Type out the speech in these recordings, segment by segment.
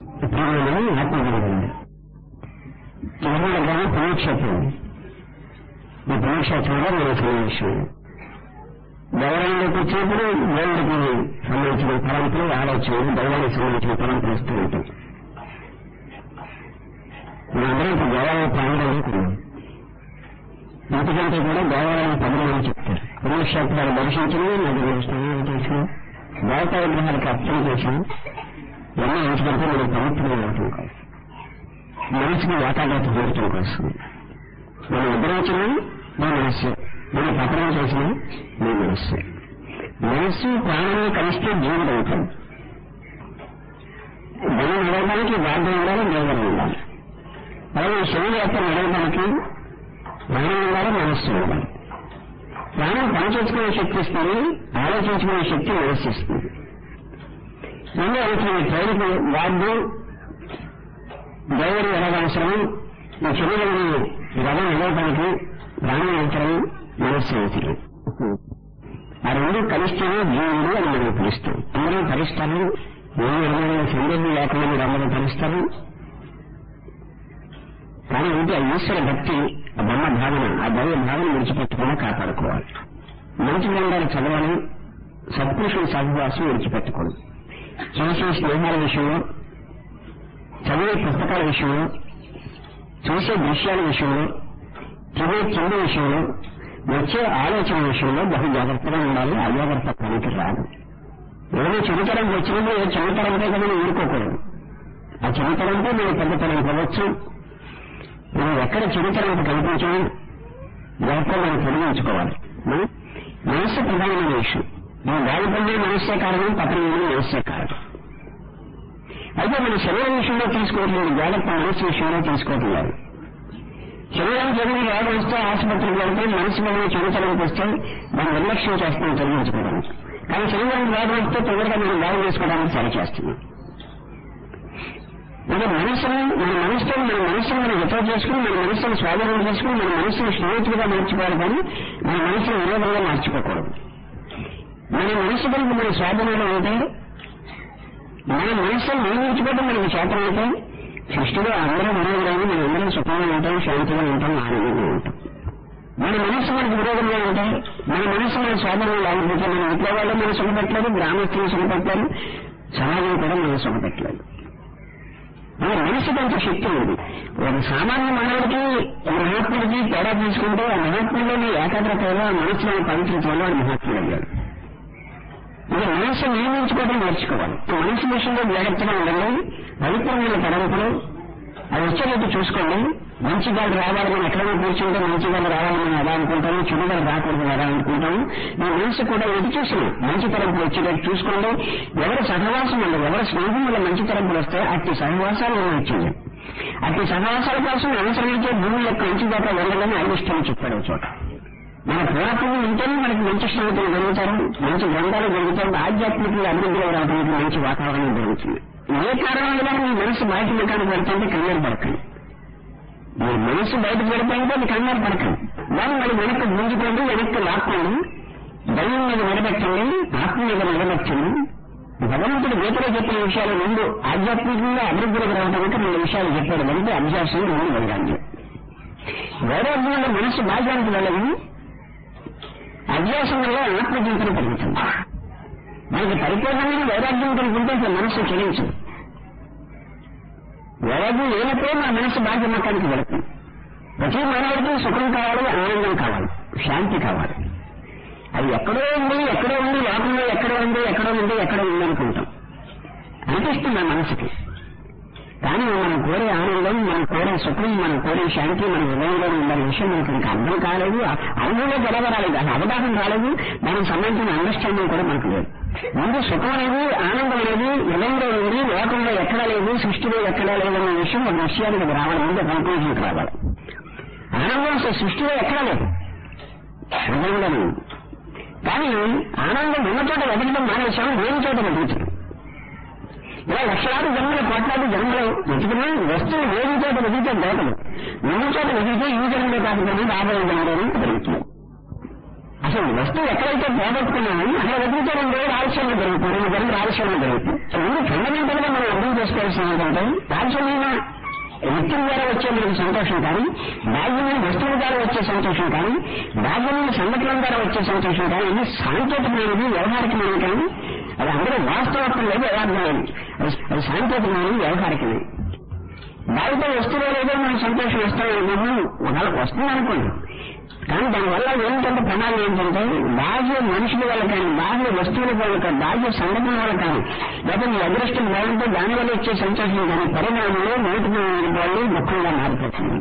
ప్రాణమని ఆత్మజ్ఞానం నిర్మాణ గ్రామం పుణ్యక్షేత్రం ఈ పుణ్యక్షేత్రంలో మన సన్నివేశం దైవానికి వచ్చినప్పుడు దేవుడికి సంబంధించిన పరంపరలు ఆలోచనలు దైవానికి సంబంధించిన పరంపరలు వస్తూ ఉంటాయి మనందరం ఇప్పుడు దేవాలయ ప్రాంగణం అనుకున్నాం ఇంతకంటే కూడా దేవాలయం పదమని చెప్తారు పుణ్యక్షేత్రాలు దర్శించడం నది స్నానం చేసిన దేవతా విగ్రహాలకు అర్చన చేసిన ఇవన్నీ ఎందుకంటే మనం పవిత్రంగా ఉండటం కోసం మనసుకి ఏకాగ్రత జరగటం కోసం మనం ఉద్ధరించిన మన మనస్సు మనం పతనం చేసిన మీ మనస్సు మనస్సు ప్రాణము కలిస్తే జీవుడు అవుతాం మనం నడవడానికి మార్గం ఉండాలి నిలబడి ఉండాలి అలాగే శరీరం యొక్క నడవడానికి ప్రాణం ఉండాలి మనస్సు ఉండాలి ప్రాణం పనిచేసుకునే శక్తి ఇస్తుంది ఆలోచించుకునే శక్తి మనస్సు ఇస్తుంది ముందు అనుకున్న ట్రైన్కి వాద్యం దేవుడు ఎలాగ అవసరం ఈ శరీరాన్ని గతం ఇవ్వడానికి ప్రాణం అవసరం మనస్సు అవసరం ఆ రెండు కలిస్తేనే జీవుడు అని మనం పిలుస్తాం అందరూ కలుస్తారు ఏ విధమైన సందేహం లేకుండా మీరు అందరూ కలుస్తారు కానీ ఏంటి ఆ ఈశ్వర భక్తి ఆ బ్రహ్మ భావన ఆ దైవ భావన విడిచిపెట్టకుండా కాపాడుకోవాలి మంచి గ్రంథాలు చదవాలి సత్పురుషుల సహవాసం విడిచిపెట్టకూడదు చేసే స్నేహాల విషయంలో చదివే పుస్తకాల విషయంలో చూసే దృశ్యాల విషయంలో చదివే కింద విషయంలో వచ్చే ఆలోచన విషయంలో బహు జాగ్రత్తగా ఉండాలి అజాగ్రత్త పనికి రాదు ఏదో చిన్నతరం వచ్చినప్పుడు ఏ చిన్నతరంపై కదా మనం ఊరుకోకూడదు ఆ చిన్నతరంతో నేను పెద్దతరం కావచ్చు మనం ఎక్కడ చిన్నతరం కనిపించాము జాగ్రత్తగా మనం తొలగించుకోవాలి మనం మనస్సు ప్రధానమైన విషయం మనం బాధపడే మనస్సే కారణం పత్రమైన మనస్సే కారణం అయితే మన శరీరం విషయంలో తీసుకోవట్లేదు జాగ్రత్త మనస్సు విషయంలో తీసుకోవట్లేదు శరీరానికి ఏదైనా రోగం వస్తే ఆసుపత్రికి వెళ్తే మనసు మీద చెడుతలకు వస్తే దాన్ని నిర్లక్ష్యం చేస్తున్నాం తొలగించుకోవడానికి కానీ శరీరానికి రోగం వస్తే తొందరగా మనం బాగు చేసుకోవడానికి సరి చేస్తున్నాం అంటే మనసుని మన మనసుతో మన మనసును మనం హితం చేసుకుని మన మనసును స్వాధీనం చేసుకుని మన మనసును స్నేహితులుగా మార్చుకోవాలి కానీ మన మనసును విరోధంగా మార్చుకోకూడదు మన మనసు గురించి మన స్వాధీనంలో ఉంటే మన మనసును నియమించుకోవడం మనకి చేతనైతే సృష్టిలో అందరం విరోధులైన మనం అందరం సుఖంగా ఉంటాం శాంతిగా ఉంటాం ఆనందంగా ఉంటాం మన మనసు మనకు విరోధంగా ఉంటాయి మన మనసు మన స్వాధీనం లేకపోతే మన ఇంట్లో వాళ్ళు మనం సుఖపెట్టలేదు గ్రామస్తులు సుఖపెట్టారు సమాజం కూడా మనం సుఖపెట్టలేదు మన మనసుకి అంత శక్తి ఉంది ఒక సామాన్య మానవుడికి మహాత్ముడికి తేడా తీసుకుంటే ఆ మహాత్ముడిలోని ఏకాగ్రత వల్ల ఆ మనసులోని పవిత్రత వల్ల వాడు మహాత్ముడు అయ్యాడు మన మనసు నియమించుకోవడం నేర్చుకోవాలి మనసు విషయంలో జాగ్రత్తగా ఉండండి పవిత్రమైన పరంపరలు అది వచ్చేటట్టు చూసుకోండి మంచి గాలి రావాలి మనం ఎక్కడైనా కూర్చుంటే మంచి గాలి రావాలి మనం ఎలా అనుకుంటాము చెడు గాలి రాకూడదు ఎలా అనుకుంటాము మీ మనసు కూడా ఎటు చూసిన మంచి తరంపులు వచ్చేటట్టు చూసుకోండి ఎవరి సహవాసం వల్ల ఎవరి స్నేహం వల్ల మంచి తరంపులు వస్తే అట్టి సహవాసాలు మనం వచ్చింది అట్టి సహవాసాల కోసం అవసరమైతే భూమి యొక్క మంచి దాకా వెళ్ళాలని అనిష్టం చెప్పాడు ఒక చోట మన పూర్వపుణ్యం ఉంటేనే మనకి మంచి స్నేహితులు జరుగుతారు మంచి గ్రంథాలు జరుగుతారు ఆధ్యాత్మిక అభివృద్ధిలో రావడానికి మంచి వాతావరణం జరుగుతుంది ఏ కారణం వల్ల మీ మనసు బయట ముఖాన్ని పెడుతుంటే కంగారు పడకండి మీ మనసు బయట పెడితే అది కంగారు పడకండి దాన్ని మరి వెనక్కి గుంజుకోండి వెనక్కి లాక్కోండి దైవం మీద నిలబెట్టండి ఆత్మ మీద నిలబెట్టండి భగవంతుడు గీతలో చెప్పిన విషయాలు రెండు ఆధ్యాత్మికంగా అభివృద్ధిలోకి రావడానికి రెండు విషయాలు చెప్పాడు ఒకటి అభ్యాసం రెండు వైరాగ్యం వైరాగ్యం వల్ల మనసు భాగ్యానికి వెళ్ళదు అభ్యాసం వల్ల ఆత్మచింతన పెరుగుతుంది మనకి పరిపూర్ణమైన వైరాగ్యం కనుకుంటే అసలు మనసు చెలించదు వైరాగ్యం లేనప్పుడే మన మనసు భాగ్యమకానికి వెళుతుంది ప్రతి మానవుడికి సుఖం కావాలి ఆనందం కావాలి శాంతి కావాలి అది ఎక్కడో ఉంది ఎక్కడో ఉంది లోకంలో ఎక్కడో ఉంది ఎక్కడో ఉంది ఎక్కడో ఉంది అనుకుంటాం అనిపిస్తుంది ఆ మనసుకి కానీ మనం కోరే ఆనందం మనం కోరే సుఖం మనం కోరే శాంతి మన హృదయంలో ఉండే విషయం మనకు ఇంకా అర్థం కాలేదు అనుభవంలో గెలవరాలేదు అది అవగాహన రాలేదు దానికి సంబంధించిన అండర్స్టాండింగ్ కూడా మనకు లేదు ముందు సుఖం అనేది ఆనందం అనేది హృదయంలో ఉంది లోకంలో ఎక్కడా లేదు సృష్టిలో ఎక్కడా లేదు అనే విషయం ఒక విషయానికి రావాలి ముందు కన్క్లూజన్కి రావాలి ఆనందం అసలు సృష్టిలో ఎక్కడా లేదు హృదయంలోనే ఉంది కానీ ఆనందం ఉన్న చోట వెతకడం మానేశాం లేని చోట వెతుకుతాం ఇలా లక్షలాది జన్మలు కోట్లాది జన్మలు వెతుకున్నా వస్తువు లేని చోట వెతికితే దొరకదు ఉన్న చోట వెతికితే ఈ జన్మలో కాకపోతే రాబోయే జన్మలో పెరుగుతుంది ఆ అసలు వస్తువు ఎక్కడైతే పోగొట్టుకున్నామో అక్కడ వదిలితే రెండు రోజులు ఆలస్యంగా జరుగుతుంది రెండు గంటలు ఆలస్యంగా జరుగుతుంది ముందు ఫండమెంటల్ గా మనం అర్థం చేసుకోవాల్సింది ఏంటంటే ఆలస్యమైన వ్యక్తుల ద్వారా వచ్చే మనకి సంతోషం కానీ బాహ్యమైన వస్తువుల ద్వారా వచ్చే సంతోషం కానీ బాహ్యమైన సంఘటనల ద్వారా వచ్చే సంతోషం కానీ ఇది సాంకేతికమైనది వ్యవహారికమైనది కానీ అది అందరూ వాస్తవత్వం లేదు యథార్థమైనది అది అది సాంకేతికమైనది వ్యవహారికమైనది బాహ్యత వస్తువులు ఏదో మనం సంతోషం వస్తామనుకుంటున్నాం ఒకవేళ వస్తుంది అనుకోండి కానీ దానివల్ల ఏంటంటే ప్రమాదం ఏంటంటే బాహ్య మనుషుల వల్ల కానీ బాహ్య వస్తువుల వల్ల కానీ బాహ్య సంఘటన వల్ల కానీ లేదా మీ అదృష్టం బాగుంటే దానివల్ల వచ్చే సంతోషం కానీ పరిణామంలో నోటి వాళ్ళు దుఃఖంగా మారిపోతుంది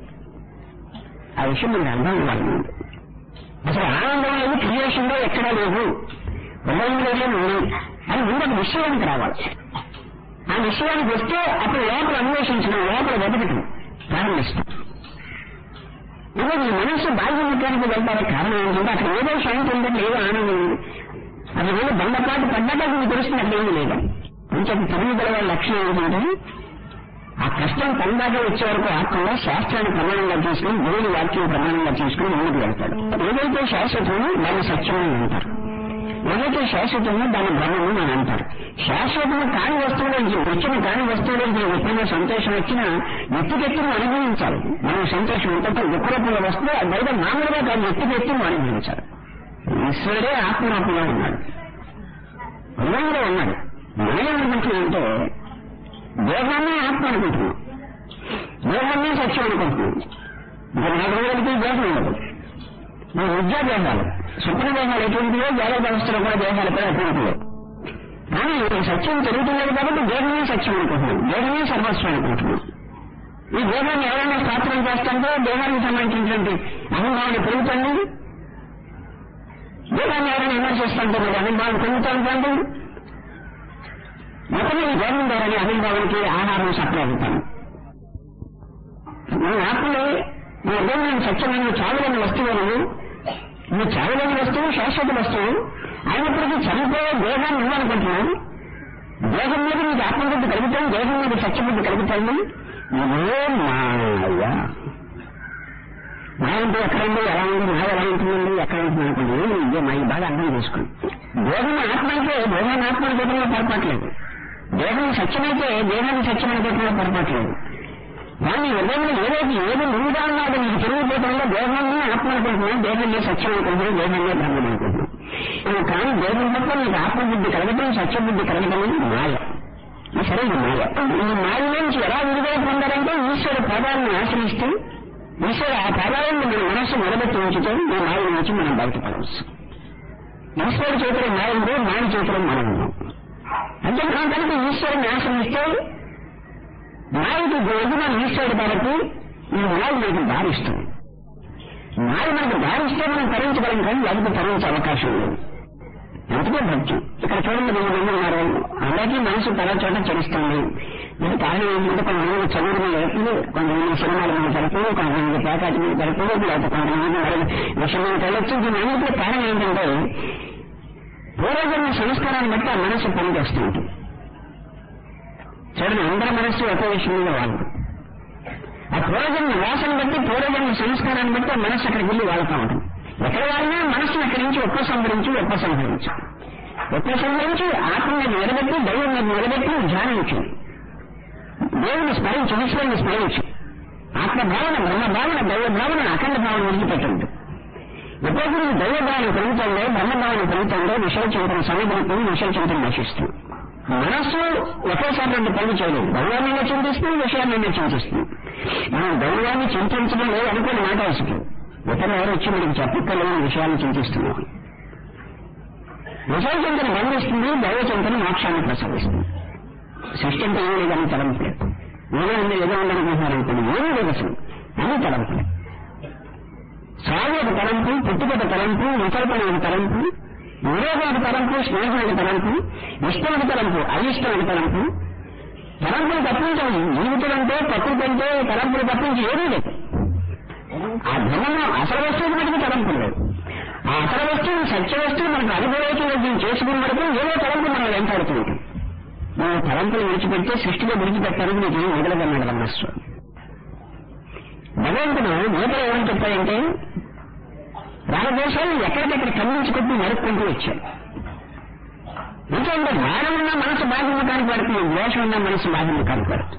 ఆ విషయం మనకు అర్థం కావాలి అసలు ఆనందం అనేది క్రియేషన్ లో ఎక్కడా లేదు హృదయంలోనే ఉంది అని ముందు ఒక విషయానికి రావాలి ఆ విషయానికి వస్తే అప్పుడు లోపల అన్వేషించడం లోపల వెతకటం ప్రారంభిస్తాం ఇదే మీ మనస్సు బాధ్యముఖానికి వెళ్తారే కారణం ఏంటంటే అక్కడ ఏదో శాంతి ఉందంటే ఏదో ఆనందం ఉంది అది ఏదో బండపాటు పడ్డాక మీకు తెలుస్తుంది అక్కడ ఏమీ లేదు కొంచెం తెలియగల వాళ్ళ లక్షణం ఏంటంటే ఆ కష్టం తనదాకా వచ్చే వరకు ఆకుండా శాస్త్రాన్ని ప్రమాణంగా తీసుకుని దేవుని వాక్యం ప్రమాణంగా తీసుకుని ముందుకు వెళ్తాడు ఏదైతే శాశ్వతమో దాన్ని సత్యమని అంటారు ఏదైతే శాశ్వతమో దాన్ని బ్రహ్మము అని అంటారు శాశ్వతము కాని వస్తువులోంచి వచ్చిన కాని వస్తువులోంచి ఎప్పుడైనా సంతోషం వచ్చినా ఎత్తుకెత్తును అనుభవించాలి మనం సంతోషం ఉంటే విప్రూపంలో వస్తే అది బయట మామూలుగా కాదు ఎత్తుకెత్తును అనుభవించాలి ఈశ్వరుడే ఆత్మరూపంలో ఉన్నాడు హృదయంలో ఉన్నాడు మనం ఏమనుకుంటున్నామంటే దేహాన్ని ఆత్మ అనుకుంటున్నాం దేహాన్ని సత్యం అనుకుంటున్నాం ఇంకా నాలుగు రోజులకి దేహం ఉండదు మన విద్యా దేహాలు స్వప్న దేహాలు ఎటువంటివో జాగ్రత్త అవస్థలో కూడా దేహాలు కూడా ఎటువంటివో కానీ ఈ సత్యం జరుగుతున్నది కాబట్టి దేహమే సత్యం అనుకుంటున్నాం దేహమే సర్వస్వం అనుకుంటున్నాం ఈ దేహాన్ని ఎవరైనా స్థాపనం చేస్తుంటే దేహానికి సంబంధించినటువంటి అహంభావన పెరుగుతుంది దేహాన్ని ఎవరైనా విమర్శిస్తుంటే మరి అహంభావం పెరుగుతుంది మొత్తం ఈ దేహం ద్వారానే అహంభావానికి ఆహారం సప్లై అవుతాను మన ఆత్మలే మీ ఉదయం సత్యమైన చావులేని వస్తువులను మీ చావులేని వస్తువు శాశ్వత వస్తువు అయినప్పటికీ చనిపోయే దేహాన్ని నువ్వనుకుంటున్నావు దేహం మీద మీకు ఆత్మబుద్ధి కలుగుతుంది దేహం మీద సత్యబుద్ధి కలుగుతుంది ఇదే మాయ మాయ అంటే ఎక్కడండి ఎలా ఉంది మాయ ఎలా ఉంటుందండి ఎక్కడ ఉంటుంది అనుకుంటుంది ఏమి ఇదే మాయ బాగా అర్థం చేసుకోండి దేహం ఆత్మ అయితే దేహాన్ని ఆత్మ అనుకోవడంలో పొరపాట్లేదు దేహం సత్యమైతే దేహాన్ని సత్యం అనుకోవడంలో పొరపాట్లేదు కానీ హృదయంలో ఏదైతే ఏది నువ్వుగా ఉన్నాడో నీకు తెలియకపోవడంలో దేహాన్ని ఆత్మ అనుకుంటున్నావు దేహాన్ని సత్యం అనుకుంటున్నావు దేహాన్ని బ్రహ్మం అనుకుంటున్నావు నువ్వు కానీ దేహం తప్ప నీకు ఆత్మబుద్ధి కలగటం సత్యబుద్ధి కలగటం అనేది మాయ ఇది సరే ఇది మాయ ఈ మాయ నుంచి ఎలా విడుదల పొందారంటే ఈశ్వర పాదాలను ఆశ్రయిస్తూ ఈశ్వర ఆ పాదాలను మన మనస్సు నిలబెట్టి ఉంచితే ఈ మాయ నుంచి మనం బయటపడవచ్చు ఈశ్వరుడు చేతులు మాయ ఉంది మాయ చేతులు మనం ఉన్నాం అంటే మనం కనుక ఈశ్వరుని ఆశ్రయిస్తే మాయకి యజమాని ఈశ్వరుడు కాబట్టి ఈ మాయ మనకు దారిస్తుంది మాయ మనకు దారిస్తే మనం తరించగలం కానీ లేకపోతే తరించే అవకాశం లేదు అందుకే భక్తి ఇక్కడ చూడండి రెండు మంది ఉన్నారు అందరికీ మనసు తల చోట చెడుస్తుంది దీనికి కారణం ఏంటంటే కొంతమంది చదువు మీద జరుపులు కొంతమంది సినిమాల మీద జరుపులు కొంతమంది ప్యాకాటి మీద జరుపులు లేకపోతే కొంతమంది మరి విషయం మీద వెళ్ళొచ్చు దీని అన్నింటిలో కారణం ఏంటంటే పూర్వజన్మ సంస్కారాన్ని బట్టి ఆ మనసు పనిచేస్తూ ఉంటుంది చూడండి అందరి మనస్సు ఒకే విషయం మీద వాళ్ళు ఆ పూర్వజన్మ వాసన బట్టి పూర్వజన్మ సంస్కారాన్ని బట్టి ఆ మనస్సు అక్కడికి వెళ్ళి వాళ్తూ ఉంటుంది ఎక్కడ వాళ్ళినా మనస్సును అక్కడి నుంచి ఉపసంహరించి ఉపసంహరించు ఉపసంహరించి ఆత్మని నిలబెట్టి దైవం నిలబెట్టి ధ్యానించు దేవుని స్మరించు ఈశ్వరుని స్మరించు ఆత్మ భావన బ్రహ్మ భావన దైవ భావన అఖండ భావన విడిచిపెట్టండి ఎప్పుడైతే నీకు దైవ భావన పెరుగుతుందో బ్రహ్మ భావన పెరుగుతుందో విషయ చింతన సమీపడుతుంది విషయ చింతన నశిస్తుంది మనస్సు ఒకేసారి రెండు పనులు చేయలేదు దైవాన్ని చింతిస్తుంది విషయాన్ని చింతిస్తుంది మనం దైవాన్ని చింతించడం లేదు అనుకుని మాట వేసుకుంది ఇతరులు ఎవరు వచ్చి మనకి చెప్పక్కలేని విషయాన్ని చింతిస్తున్నాం విషయ చింతన బంధిస్తుంది దైవ చింతన మోక్షాన్ని ప్రసాదిస్తుంది సృష్టి అంటే ఏమీ లేదని తలంపులే ఏదో ఉంది ఏదో ఉందనుకుంటున్నారనుకోండి ఏమీ లేదు అసలు అన్ని తలంపులే సాగు ఒక తలంపు పుట్టుకొక తలంపు వికల్పన ఒక తలంపు విరోధం ఒక తలంపు స్నేహం ఒక తలంపు ఇష్టం ఒక తలంపు అయిష్టం ఒక తలంపు తలంపులు తప్పించాలి జీవితం అంటే ప్రకృతి అంటే తలంపులు తప్పించి ఏమీ లేదు ఆ ధర్మంలో అసలు వస్తువుకి మటుకు తలంపులు లేదు ఆ అసలు వస్తువు సత్య వస్తువు మనకు అనుభవం చేసుకున్న వరకు ఏదో తలంపు మనం వెంటాడుతూ ఉంటుంది మనం తలంపులు విడిచిపెడితే సృష్టిలో విడిచిపెట్టాలని మీకు ఏం వదలదన్నాడు రమణస్వామి భగవంతుడు గీతలో ఏమని చెప్పాడంటే రాగద్వేషాలు ఎక్కడికెక్కడ ఖండించుకుంటూ నరుక్కుంటూ వచ్చాడు ఎందుకంటే రాగం ఉన్న మనసు బాధ్యమకానికి పడుతుంది ద్వేషం ఉన్న మనసు బాధ్యమకానికి పడుతుంది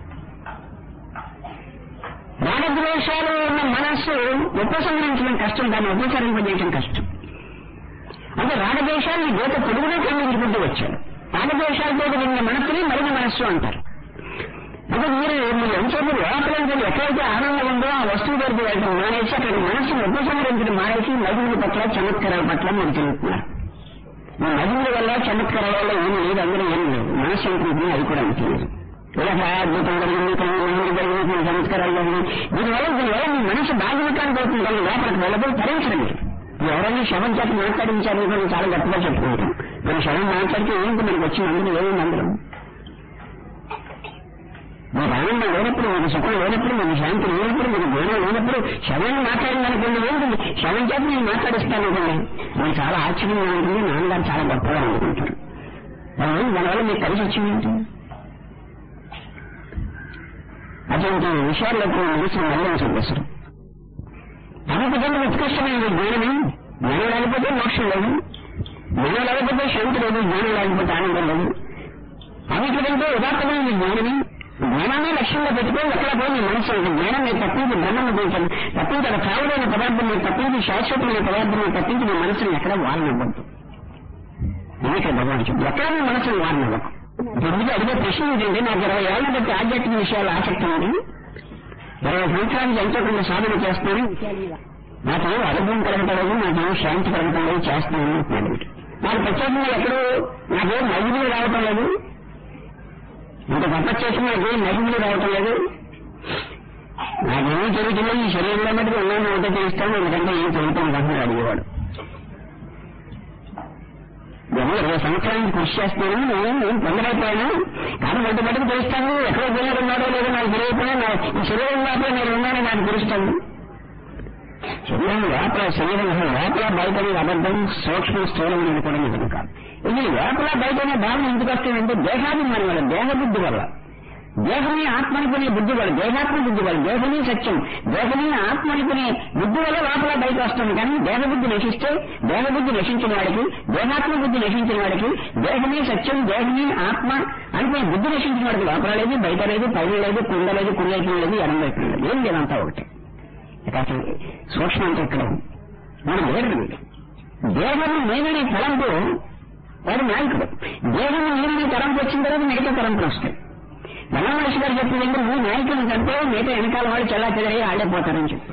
రాగద్వేషాలు ఉన్న మనస్సు ఉపసంహరించడం కష్టం దాన్ని ఉపసంహరింపజేయడం కష్టం అంటే రాగద్వేషాన్ని గీత పొడుగునే ఖండించుకుంటూ వచ్చాడు రాగద్వేషాలతో నిన్న మనస్సుని మరిన మనస్సు అంటారు అంటే మీరు మీరు ఎంతసేపు లోపలికి ఎక్కడైతే ఆనందం ఉందో ఆ వస్తువు దగ్గరికి వెళ్ళడం మానేసి అక్కడ మనస్సును ఉపసంహరించడం మానేసి మధువుల పట్ల చమత్కారాల పట్ల మీరు తిరుగుతున్నారు ఈ మధువుల వల్ల చమత్కారాల వల్ల ఏం లేదు అందులో ఏం లేదు మనస్సు అనుకుంటుంది అది కూడా అంతే లేదు ఇలా అద్భుతం జరిగింది కన్నులు జరిగింది చమత్కారాలు జరిగింది దీనివల్ల దీనివల్ల మీ మనసు బాధ్యమకానికి అవుతుంది కానీ లోపలికి వెళ్ళబోయి తరించడం మీరు ఎవరైనా శవం చేత మాట్లాడించారు కొన్ని చాలా గొప్పగా చెప్పుకుంటాం మన శవం మాట్లాడితే ఏంటి మనకు వచ్చింది అందులో ఏముంది అందులో మీకు ఆనందం లేనప్పుడు మీకు సుఖం లేనప్పుడు మీకు శాంతి లేనప్పుడు మీకు జ్ఞానం లేనప్పుడు శవాన్ని మాట్లాడిందనుకోండి ఏంటి శవం చేత నేను మాట్లాడిస్తాను అనుకోండి మీకు చాలా ఆశ్చర్యంగా ఉంటుంది నాన్నగారు చాలా గొప్పగా అనుకుంటారు దాని దానివల్ల మీకు కలిసి వచ్చింది అటువంటి విషయాల్లోకి మనసు మళ్ళించండి అసలు తనకంటే ఉత్కృష్టమైన జ్ఞానమే జ్ఞానం లేకపోతే మోక్షం లేదు జ్ఞానం లేకపోతే శాంతి లేదు జ్ఞానం లేకపోతే ఆనందం లేదు అన్నిటికంటే ఉదాత్తమైన జ్ఞానమే జ్ఞానాన్ని లక్ష్యంగా పెట్టుకొని ఎక్కడ పోయి నీ మనసు ఉంది. జ్ఞానం నేను తప్పించి బ్రహ్మను పెంచాను తప్పించి అక్కడ కావడైన పదార్థం నేను తప్పించి శాశ్వతమైన పదార్థం నేను తప్పించి నీ మనసుని ఎక్కడ వాలనివ్వద్దు అందుకే భగవాన్ చెప్పి ఎక్కడ నీ మనసుని వాలనివ్వకు ఎందుకు అడిగే ప్రశ్న ఏంటంటే నాకు ఇరవై ఏళ్ళ బట్టి ఆధ్యాత్మిక విషయాలు ఆసక్తి ఉంది ఇరవై సంవత్సరానికి ఎంతో కొంత సాధన చేస్తాను నాకేం అనుభవం కలగటలేదు నాకేం శాంతి కలగటం లేదు చేస్తున్నాను అంటున్నాడు నాకు ప్రత్యేకంగా ఎక్కడో నాకేం నైపుణ్యం రావటం లేదు ఇంత గొప్ప చేసిన నాకేం నైపుణ్యం రావటం లేదు నాకేమీ జరుగుతుందో ఈ శరీరంలో మటుకు ఉన్నాను ఒకటే తెలుస్తాను ఎందుకంటే ఏం జరుగుతాను కదా అడిగేవాడు ఎవరు ఇరవై సంవత్సరానికి కృషి చేస్తున్నాను నేను నేను పొందలేకపోయాను కానీ వంట మటుకు తెలుస్తాను ఎక్కడ పిల్లలు ఉన్నాడో లేదో నాకు తెలియకపోయినా నా ఈ శరీరం లోపల నేను ఉన్నానని నాకు తెలుస్తాను శరీరం లోపల శరీరం లోపల బయట అనేది అబద్ధం సూక్ష్మ స్థూలం అనేది కూడా నిజం కాదు ఇది లోపల బయట అనే భావన ఎందుకు వస్తుందంటే దేహాభిమానం వల్ల దేహబుద్ధి వల్ల దేహమే ఆత్మ అనుకునే బుద్ధి వల్ల దేహాత్మ బుద్ధి వల్ల దేహమే సత్యం దేహమే ఆత్మ అనుకునే బుద్ధి వల్ల లోపల బయట వస్తుంది కానీ దేహబుద్ధి నశిస్తే దేహబుద్ధి నశించిన వాడికి దేహాత్మ బుద్ధి నశించిన వాడికి దేహమే సత్యం దేహమే ఆత్మ అనుకునే బుద్ధి నశించిన వాడికి లోపల లేదు బయట లేదు పైన లేదు కుండ లేదు కుళ్ళైపు లేదు ఎడం వైపు లేదు ఏం లేదంతా ఒకటి అసలు సూక్ష్మం అంటే ఇక్కడ ఉంది. మనం వేరు దేహము నేననే తలంపు వాడు నాయకుడు దేహము నేననే తలంపు వచ్చిన తర్వాత మిగతా తలంపులు వస్తాయి మహర్షి గారు చెప్పిన దగ్గర నువ్వు నాయకులను కంటే మిగతా వెనకాల వాళ్ళు చల్లా చెదరై ఆడైపోతారని చెప్పి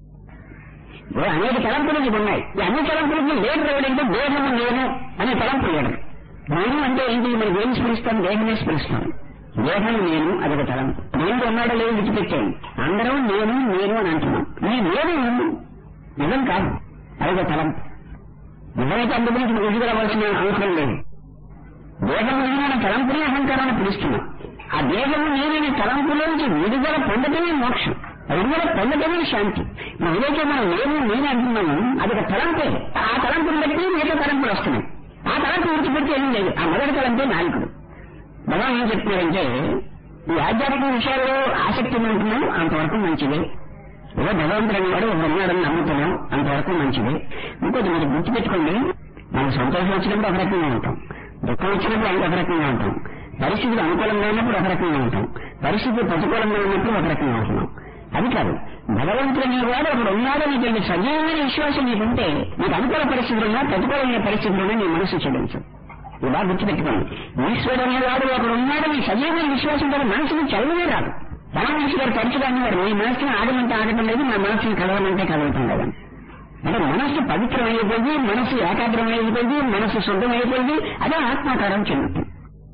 ఇప్పుడు అనేక తలంపులు నీకు ఉన్నాయి ఈ అన్ని తలంపులకి లీడర్ ఎవడంటే దేహము నేను అనే తలంపు లీడర్ నేను అంటే ఏంటి మరి ఏం స్మరిస్తాను దేహమే స్మరిస్తాను దేహం నేను అదొక తలంపు నేను ఉన్నాడో లేదో విడిచిపెట్టాను అందరం నేను నేను అని అంటున్నాం ఈ నేను నిజం కాదు అదొక తలంపు నిజమైతే అందు గురించి విడుదలవలసిన అవసరం లేదు దేహము నేనైన తలంపునే అహంకారాన్ని పిలుస్తున్నాం ఆ దేహము నేనైన తలంపులోంచి విడుదల పొందటమే మోక్షం ఆ విడుదల పొందటమే శాంతి మనం ఏదైతే మనం నేను నేను అంటున్నాము అది ఒక తలంపే ఆ తలంపుని బట్టి మిగతా తలంపులు వస్తున్నాయి ఆ తలంపు విడిచిపెడితే ఏం లేదు ఆ మొదటి తలంపే నాయకుడు భగవాన్ ఏం చెప్తున్నారంటే ఈ ఆధ్యాత్మిక విషయాల్లో ఆసక్తి ఉంటున్నాం అంతవరకు మంచిదే ఏదో భగవంతుడు అనేవాడు ఒకడు ఉన్నాడని నమ్ముతున్నాం అంతవరకు మంచిదే ఇంకోటి మీరు గుర్తుపెట్టుకోండి మనకు సంతోషం వచ్చినప్పుడు ఒక రకంగా ఉంటాం దుఃఖం వచ్చినప్పుడు ఇంకొక రకంగా ఉంటాం పరిస్థితులు అనుకూలంగా ఉన్నప్పుడు ఒక రకంగా ఉంటాం పరిస్థితులు ప్రతికూలంగా ఉన్నప్పుడు ఒక రకంగా ఉంటున్నాం అది కాదు భగవంతుడు అనేవాడు ఒకడు ఉన్నాడనేటువంటి సజీవమైన విశ్వాసం నీకుంటే నీకు అనుకూల పరిస్థితులున్నా ప్రతికూలమైన పరిస్థితులున్నా నీ మనసు చెల్లించదు ఇలా గుర్తుపెట్టుకోండి ఈశ్వరుడు అనేవాడు ఒకడు ఉన్నాడని సజీవమైన విశ్వాసం కూడా మనసుని చల్లనే రాదు పరమేశ్వర గారు తరచుగా అనేవారు మీ మనసుని ఆడమంటే ఆడటం లేదు నా మనసుని కలవమంటే కలవటం లేదు అంటే మనస్సు పవిత్రమైపోయింది మనసు ఏకాగ్రమైపోయింది మనసు శుద్ధమైపోయింది అదే ఆత్మాకారం చెందుతుంది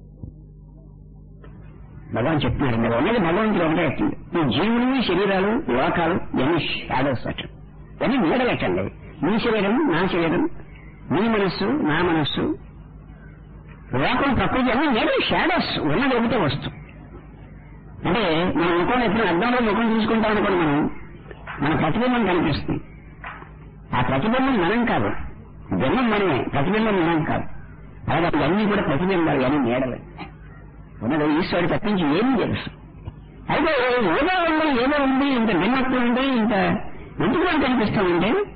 భగవాన్ చెప్తున్నారు మీరు ఉన్నది భగవంతుడు ఒకటే ఎత్తుంది ఈ జీవులు శరీరాలు లోకాలు ఇవన్నీ షాడోస్ అట్లా ఇవన్నీ నీడలెట్టండి మీ శరీరం నా శరీరం మీ మనస్సు నా మనస్సు లోకం ప్రకృతి అన్ని నీడలు షాడోస్ ఉన్నది ఒకటే వస్తువు అంటే మనం ముఖం ఎప్పుడు అర్థంలో ముఖం చూసుకుంటాం అనుకోండి మనం మన ప్రతిబింబం కనిపిస్తుంది ఆ ప్రతిబింబం మనం కాదు జన్మం మనమే ప్రతిబింబం మనం కాదు అలాగే ఇవన్నీ కూడా ప్రతిబింబాలు ఇవన్నీ నీడలే ఉన్నది ఈశ్వరుడు తప్పించి ఏమీ తెలుసు అయితే ఏదో ఉంది ఏదో ఉంది ఇంత భిన్నత్వం ఉంది ఇంత ఎందుకు మనకు కనిపిస్తామంటే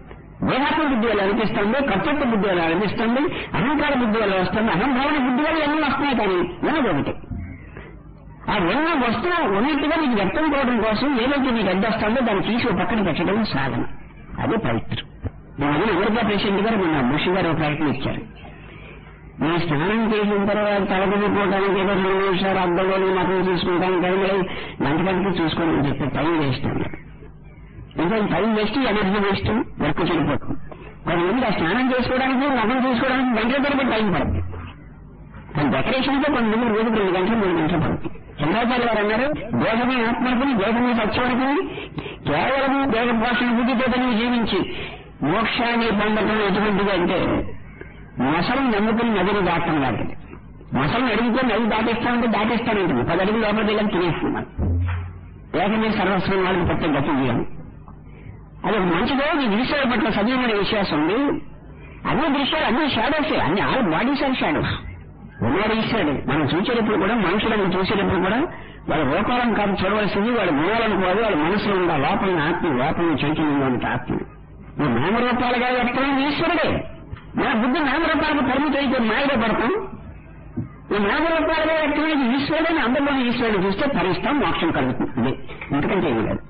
దేహాత్మ బుద్ధి వల్ల అనిపిస్తుంది కర్తృత్వ బుద్ధి వల్ల అనిపిస్తుంది అహంకార బుద్ధి వల్ల వస్తుంది అహంభావన బుద్ధి వల్ల ఎన్నో వస్తున్నాయి కానీ ఉన్నది ఒకటి ఆ ఉన్న వస్తువు ఉన్నట్టుగా నీకు వ్యక్తం కావడం కోసం ఏదైతే నీకు అడ్డొస్తుందో దాన్ని తీసి ఒక పక్కన పెట్టడం సాధన అదే పవిత్రం నేను అదే అమెరికా ప్రెసిడెంట్ గారు మన బుష్ గారు ఒక ప్రయత్నం ఇచ్చారు నేను స్నానం చేసిన తర్వాత తలకొట్టుకోవడానికి ఏదో రెండు నిమిషాలు అద్దగోలు మతం చూసుకుంటాను కానీ గంట గంటకి చూసుకోవాలని చెప్పి టైం వేస్ట్ అన్నాడు ఇంకా time waste energy waste work చెడిపోతుంది కొంతమంది ఆ స్నానం చేసుకోవడానికి మతం చూసుకోవడానికి గంటల తరబడి టైం పడుతుంది కానీ డెకరేషన్ తో కొంతమంది రోజుకు రెండు గంటలు మూడు గంటలు పడుతుంది చంద్రాచార్య గారు అన్నారు దేహమే ఆత్మకుని దేహమే సత్యవరకుని కేవలం దేహ పోషణ బుద్ధితో నువ్వు జీవించి మోక్షాన్ని పొందడం ఎటువంటిది అంటే మొసలు నమ్ముకుని నదిని దాటం లాంటిది మొసలు అడిగితే నది దాటిస్తామంటే దాటిస్తానంటుంది పది అడుగులు లోపలికి వెళ్ళని తినేస్తున్నాను ఏకమే సర్వస్వం వాళ్ళకి పట్టే గతి చేయాలి అది ఒక మంచిదో ఈ ఈశ్వరు పట్ల సజీవమైన విశ్వాసం ఉంది అన్ని దృశ్యాలు అన్ని షాడోసే అన్ని ఆల్ బాడీస్ ఆర్ షాడోస్ ఉన్నాడు ఈశ్వరుడు మనం చూసేటప్పుడు కూడా మనుషులను చూసేటప్పుడు కూడా వాళ్ళ రూపాలను కాదు చూడవలసింది వాళ్ళ గుణాలను కాదు వాళ్ళ మనసులో ఉన్న లోపల ఆత్మ లోపల చైతన్యంలో ఉన్న ఆత్మ ఈ నామరూపాలుగా వ్యక్తమైన ఈశ్వరుడే మన బుద్ధి నామరూపాలకు పరిమితం అయితే మాయలో పడతాం ఈ నామరూపాలుగా వ్యక్తమైన ఈశ్వరుడని అందరిలోని ఈశ్వరుడు చూస్తే పరిస్తాం మోక్షం కలుగుతుంది ఇదే ఎందుకంటే ఏమి లేదు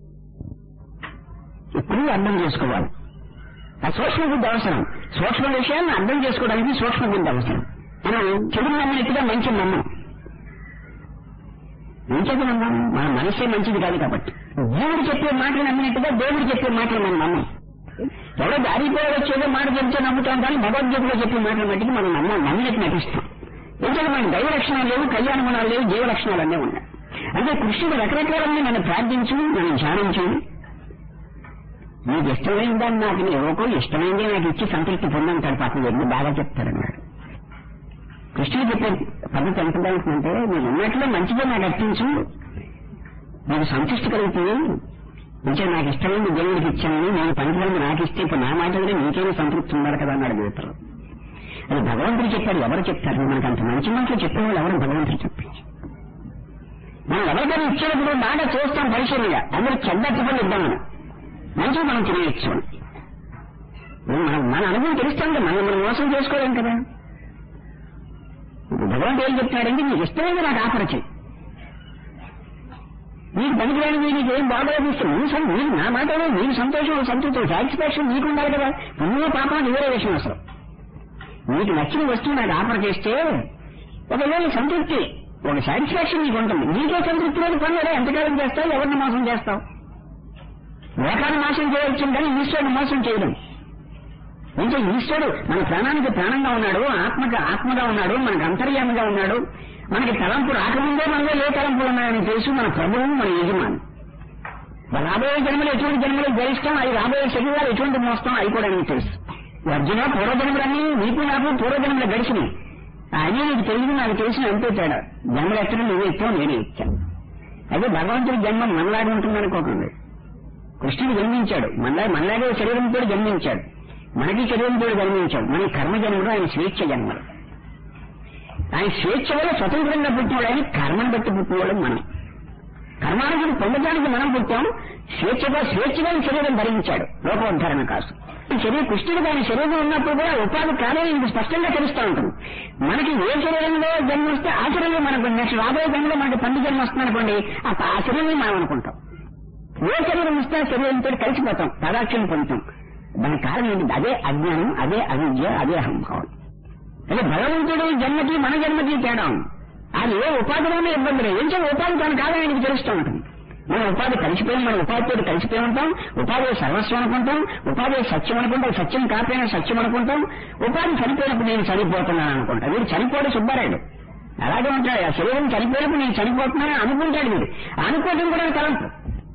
ఇప్పుడు అర్థం చేసుకోవాలి ఆ సూక్ష్మ బుద్ధి అవసరం సూక్ష్మ విషయాన్ని అర్థం చేసుకోవడానికి సూక్ష్మ బుద్ధి అవసరం మనం చెడు నమ్మినట్టుగా మంచి నమ్మం మంచిది నమ్మం మన మనసే మంచిది కాదు కాబట్టి దేవుడు చెప్పే మాటలు నమ్మినట్టుగా దేవుడు చెప్పే మాటలు మనం నమ్మం ఎవరో దారిపోయి వచ్చేదో మాట చెప్తే నమ్ముతాం కానీ భగవద్గీతలో చెప్పే మాటలు మట్టికి మనం నమ్మం నమ్మినట్టు నటిస్తాం ఎందుకంటే మన దైవ లక్షణాలు లేవు కళ్యాణ గుణాలు లేవు జీవ లక్షణాలు అన్నీ ఉన్నాయి అంటే కృష్ణుడు రకరకాలన్నీ మనం ప్రార్థించు మనం ధ్యానించు నీకు ఇష్టమైన దాన్ని నాకు నీ ఇవ్వకు ఇష్టమైందే నాకు ఇచ్చి సంతృప్తి పొందంటాడు పాపం వెళ్ళి బాగా చెప్తారన్నాడు కృష్ణుడు చెప్పే పద్ధతి ఎంత బాగుంటుందంటే నేను ఉన్నట్లో మంచిగా నాకు అర్పించు నీకు సంతృష్టి కలుగుతుంది మంచిగా నాకు ఇష్టమైంది దేవుడికి ఇచ్చాను నేను పనికిరంది నాకు ఇస్తే ఇప్పుడు నా మాట కూడా నీకేమో సంతృప్తి ఉండాలి కదా అన్నాడు మిత్రులు అది భగవంతుడు చెప్పాడు ఎవరు చెప్తారు మనకు అంత మంచి మాటలు చెప్పేవాళ్ళు ఎవరు భగవంతుడు చెప్పించి మనం ఎవరికైనా ఇచ్చేటప్పుడు బాగా చూస్తాం పరిశీలిగా అందరూ చెడ్డ పనులు ఇద్దామని మంచిగా మనం తినేయచ్చు మన మన అనుభవం తెలుస్తుంది మనం మనం మోసం చేసుకోలేం కదా భగవంతుడు ఏం చెప్తాడంటే నీకు ఇష్టమైంది నాకు ఆఫర్ చేయి నీకు పనికిరాని నీకు ఏం బాగోలేదు ఇష్టం నీ సం- నీకు నా మాట నీకు సంతోషం సంతృప్తి సాటిస్ఫాక్షన్ నీకు ఉండాలి కదా పుణ్య పాపం అది వేరే విషయం అసలు నీకు నచ్చిన వస్తువు నాకు ఆఫర్ చేస్తే ఒకవేళ సంతృప్తి ఒక సాటిస్ఫాక్షన్ నీకు ఉంటుంది నీకే సంతృప్తి లేదు పనులు ఎంతకాలం చేస్తావు ఎవరిని మోసం చేస్తావు లోకాన్ని మోసం చేయవచ్చు కానీ ఈశ్వరుడు మోసం చేయడం అంటే ఈశ్వరుడు మన ప్రాణానికి ప్రాణంగా ఉన్నాడు ఆత్మకి ఆత్మగా ఉన్నాడు మనకు అంతర్యామిగా ఉన్నాడు మనకి తలంపు రాకముందే మనలో ఏ తలంపులు ఉన్నాయని తెలుసు మన ప్రభువు మన యజమాని రాబోయే జన్మలు ఎటువంటి జన్మలు గరిష్టం అవి రాబోయే శరీరాలు ఎటువంటి మోస్తాం అవి కూడా నీకు తెలుసు అర్జున పూర్వజన్మలన్నీ నీకు నాకు పూర్వజన్మలు గడిచినాయి అదే నీకు తెలియదు నాకు తెలిసిన అంతే తేడా జన్మలు ఎక్కడ నువ్వు ఇస్తావు నేనే ఇచ్చాను అదే భగవంతుడి జన్మ మనలాగా ఉంటుందనుకోకండి కృష్ణుడు జన్మించాడు మనలా మనలాగే శరీరంతో జన్మించాడు మనకి శరీరంతో జన్మించాడు మన కర్మ జన్మలు ఆయన స్వేచ్ఛ జన్మలు ఆయన స్వేచ్ఛ వల్ల స్వతంత్రంగా పుట్టినవాడు ఆయన కర్మను బట్టి పుట్టినవాడు మనం కర్మానుగుడు పొందడానికి మనం పుట్టాం స్వేచ్ఛగా స్వేచ్ఛగా ఈ శరీరం ధరించాడు లోకోద్ధారణ కాదు ఈ శరీరం కృష్ణుడు దాని శరీరం ఉన్నప్పుడు కూడా ఉపాధి కాలేదు ఇది స్పష్టంగా తెలుస్తూ ఉంటుంది మనకి ఏ శరీరంలో జన్మ వస్తే ఆ శరీరం మనకు నెక్స్ట్ రాబోయే జన్మలో మనకి పండు జన్మ వస్తుంది అనుకోండి ఆ ఆ శరీరం మనం అనుకుంటాం ఏ శరీరం ఇస్తే ఆ శరీరంతో కలిసిపోతాం పదాక్షం పొందుతాం దానికి కారణం ఏంటి అదే అజ్ఞానం అదే అవిద్య అదే అహంభావం అదే భగవంతుడు జన్మకి మన జన్మకి తేడా ఉంది. అది ఏ ఉపాధిలోనే ఇబ్బంది లేదు ఏం చేయాలి ఉపాధి తన కాలం ఆయనకి తెలుస్తూ ఉంటుంది మన ఉపాధి కలిసిపోయి మన ఉపాధితో కలిసిపోయి ఉంటాం ఉపాధి సర్వస్వం అనుకుంటాం ఉపాధి సత్యం అనుకుంటాం సత్యం కాకపోయినా సత్యం అనుకుంటాం ఉపాధి చనిపోయినప్పుడు నేను చనిపోతున్నాను అనుకుంటా వీడు చనిపోడు సుబ్బారాయుడు అలాగే ఉంటాడు ఆ శరీరం చనిపోయినప్పుడు నేను చనిపోతున్నాను అనుకుంటాడు వీడు అనుకోవడం కూడా తలంపు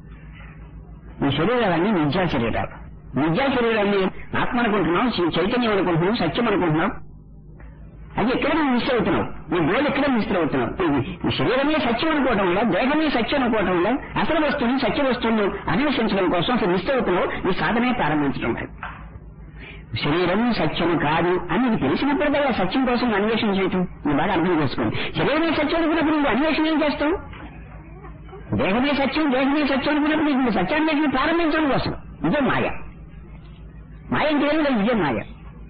ఈ శరీరాలన్నీ నిజా శరీరాలు నిజా శరీరాన్ని ఆత్మ అనుకుంటున్నాం చై- చైతన్యం అనుకుంటున్నాం సత్యం అనుకుంటున్నాం అది ఎక్కడ నువ్వు మిస్ అవుతున్నావు నీ గోల్ ఎక్కడ మిస్ అవుతున్నావు ఇది- ఈ శరీరమే సత్యం అనుకోవటం వల్ల దేహమే సత్యం అనుకోవటం వల్ల అసలు వస్తువుని సత్య వస్తువును అన్వేషించడం కోసం అసలు మిస్ అవుతున్నావు నీ సాధనే ప్రారంభించడం లేదు శరీరం సత్యం కాదు అని నీకు తెలిసినప్పుడు కదా సత్యం కోసం అన్వేషణ చేయటం నువ్వు బాగా అర్థం చేసుకోండి శరీరమే సత్యం అనుకున్నప్పుడు నువ్వు అన్వేషణ ఏం చేస్తావు దేహమే సత్యం దేహమే సత్యం అనుకున్నప్పుడు నీకు నువ్వు సత్యాన్వేషణ ప్రారంభించడం కోసం ఇదే మాయ మాయ అంటే ఏం లేదు ఇదే మాయ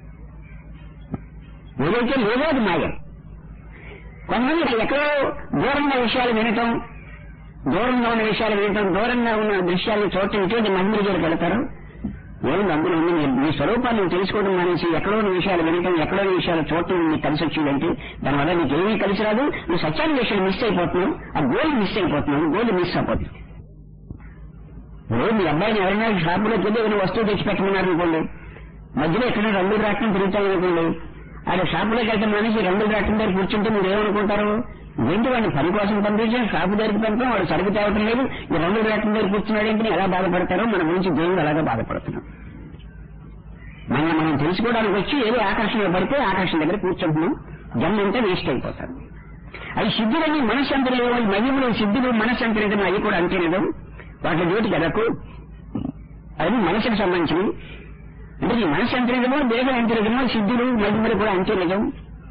ఏదైతే లేదో అది మాయ కొంతమంది ఎక్కడో దూరంగా విషయాలు వినటం దూరంగా ఉన్న విషయాలు వినటం దూరంగా ఉన్న దృశ్యాలను చూడటం ఇటువంటి మందిరి దగ్గరికి వెళ్తారు ఏముంది అందులో ఉంది మీ- మీ స్వరూపాన్ని తెలుసుకోవడం మానేసి ఎక్కడో ఉన్న విషయాలు వినటం ఎక్కడో ఉన్న విషయాలు చూడటం నీకు కలిసి వచ్చిందంటే దానివల్ల నీకు ఏమీ కలిసి రాదు నువ్వు సత్యాన్ని విషయాలు మిస్ అయిపోతున్నావు ఆ గోల్ మిస్ అయిపోతున్నావు గోల్ మిస్ అయిపోతుంది ఇప్పుడు మీ అబ్బాయిని ఎవరైనా షాపులోకి వెళ్ళి ఏదైనా వస్తువు తెచ్చి పెట్టమన్నారు అనుకోండి మధ్యలో ఎక్కడ రంగులు రాటం తిరుగుతాం అనుకోండి ఆడ షాపులోకి వెళ్తే మనిషి రంగులు రాటం దగ్గర కూర్చుంటే మీరు ఏమనుకుంటారు ఏంటి వాడిని పని కోసం పంపించాం షాపు దగ్గరికి పంపాం వాడు సరుకు తేవటం లేదు ఈ రంగులు రాటం దగ్గర కూర్చున్నాడు ఏంటి ఎలా బాధపడతారో మన గురించి దేవుడు అలాగే బాధపడుతున్నాం మనం మనం తెలుసుకోవడానికి వచ్చి ఏదో ఆకర్షణ పడితే ఆకర్షణ దగ్గర కూర్చుంటున్నాం జన్మ అంతా వేస్ట్ అయిపోతారు అవి సిద్ధులన్నీ మనసు అంతలేదు మహిమలు సిద్ధులు మనసు అంతలేదు అవి కూడా అంతలేదు వాటి జోటి కదకు అది మనసుకు సంబంధించినవి అంటే ఈ మనసు అంతరిజమో దేహం అంతరిజమో సిద్ధులు మహిమలు కూడా అంతరిజం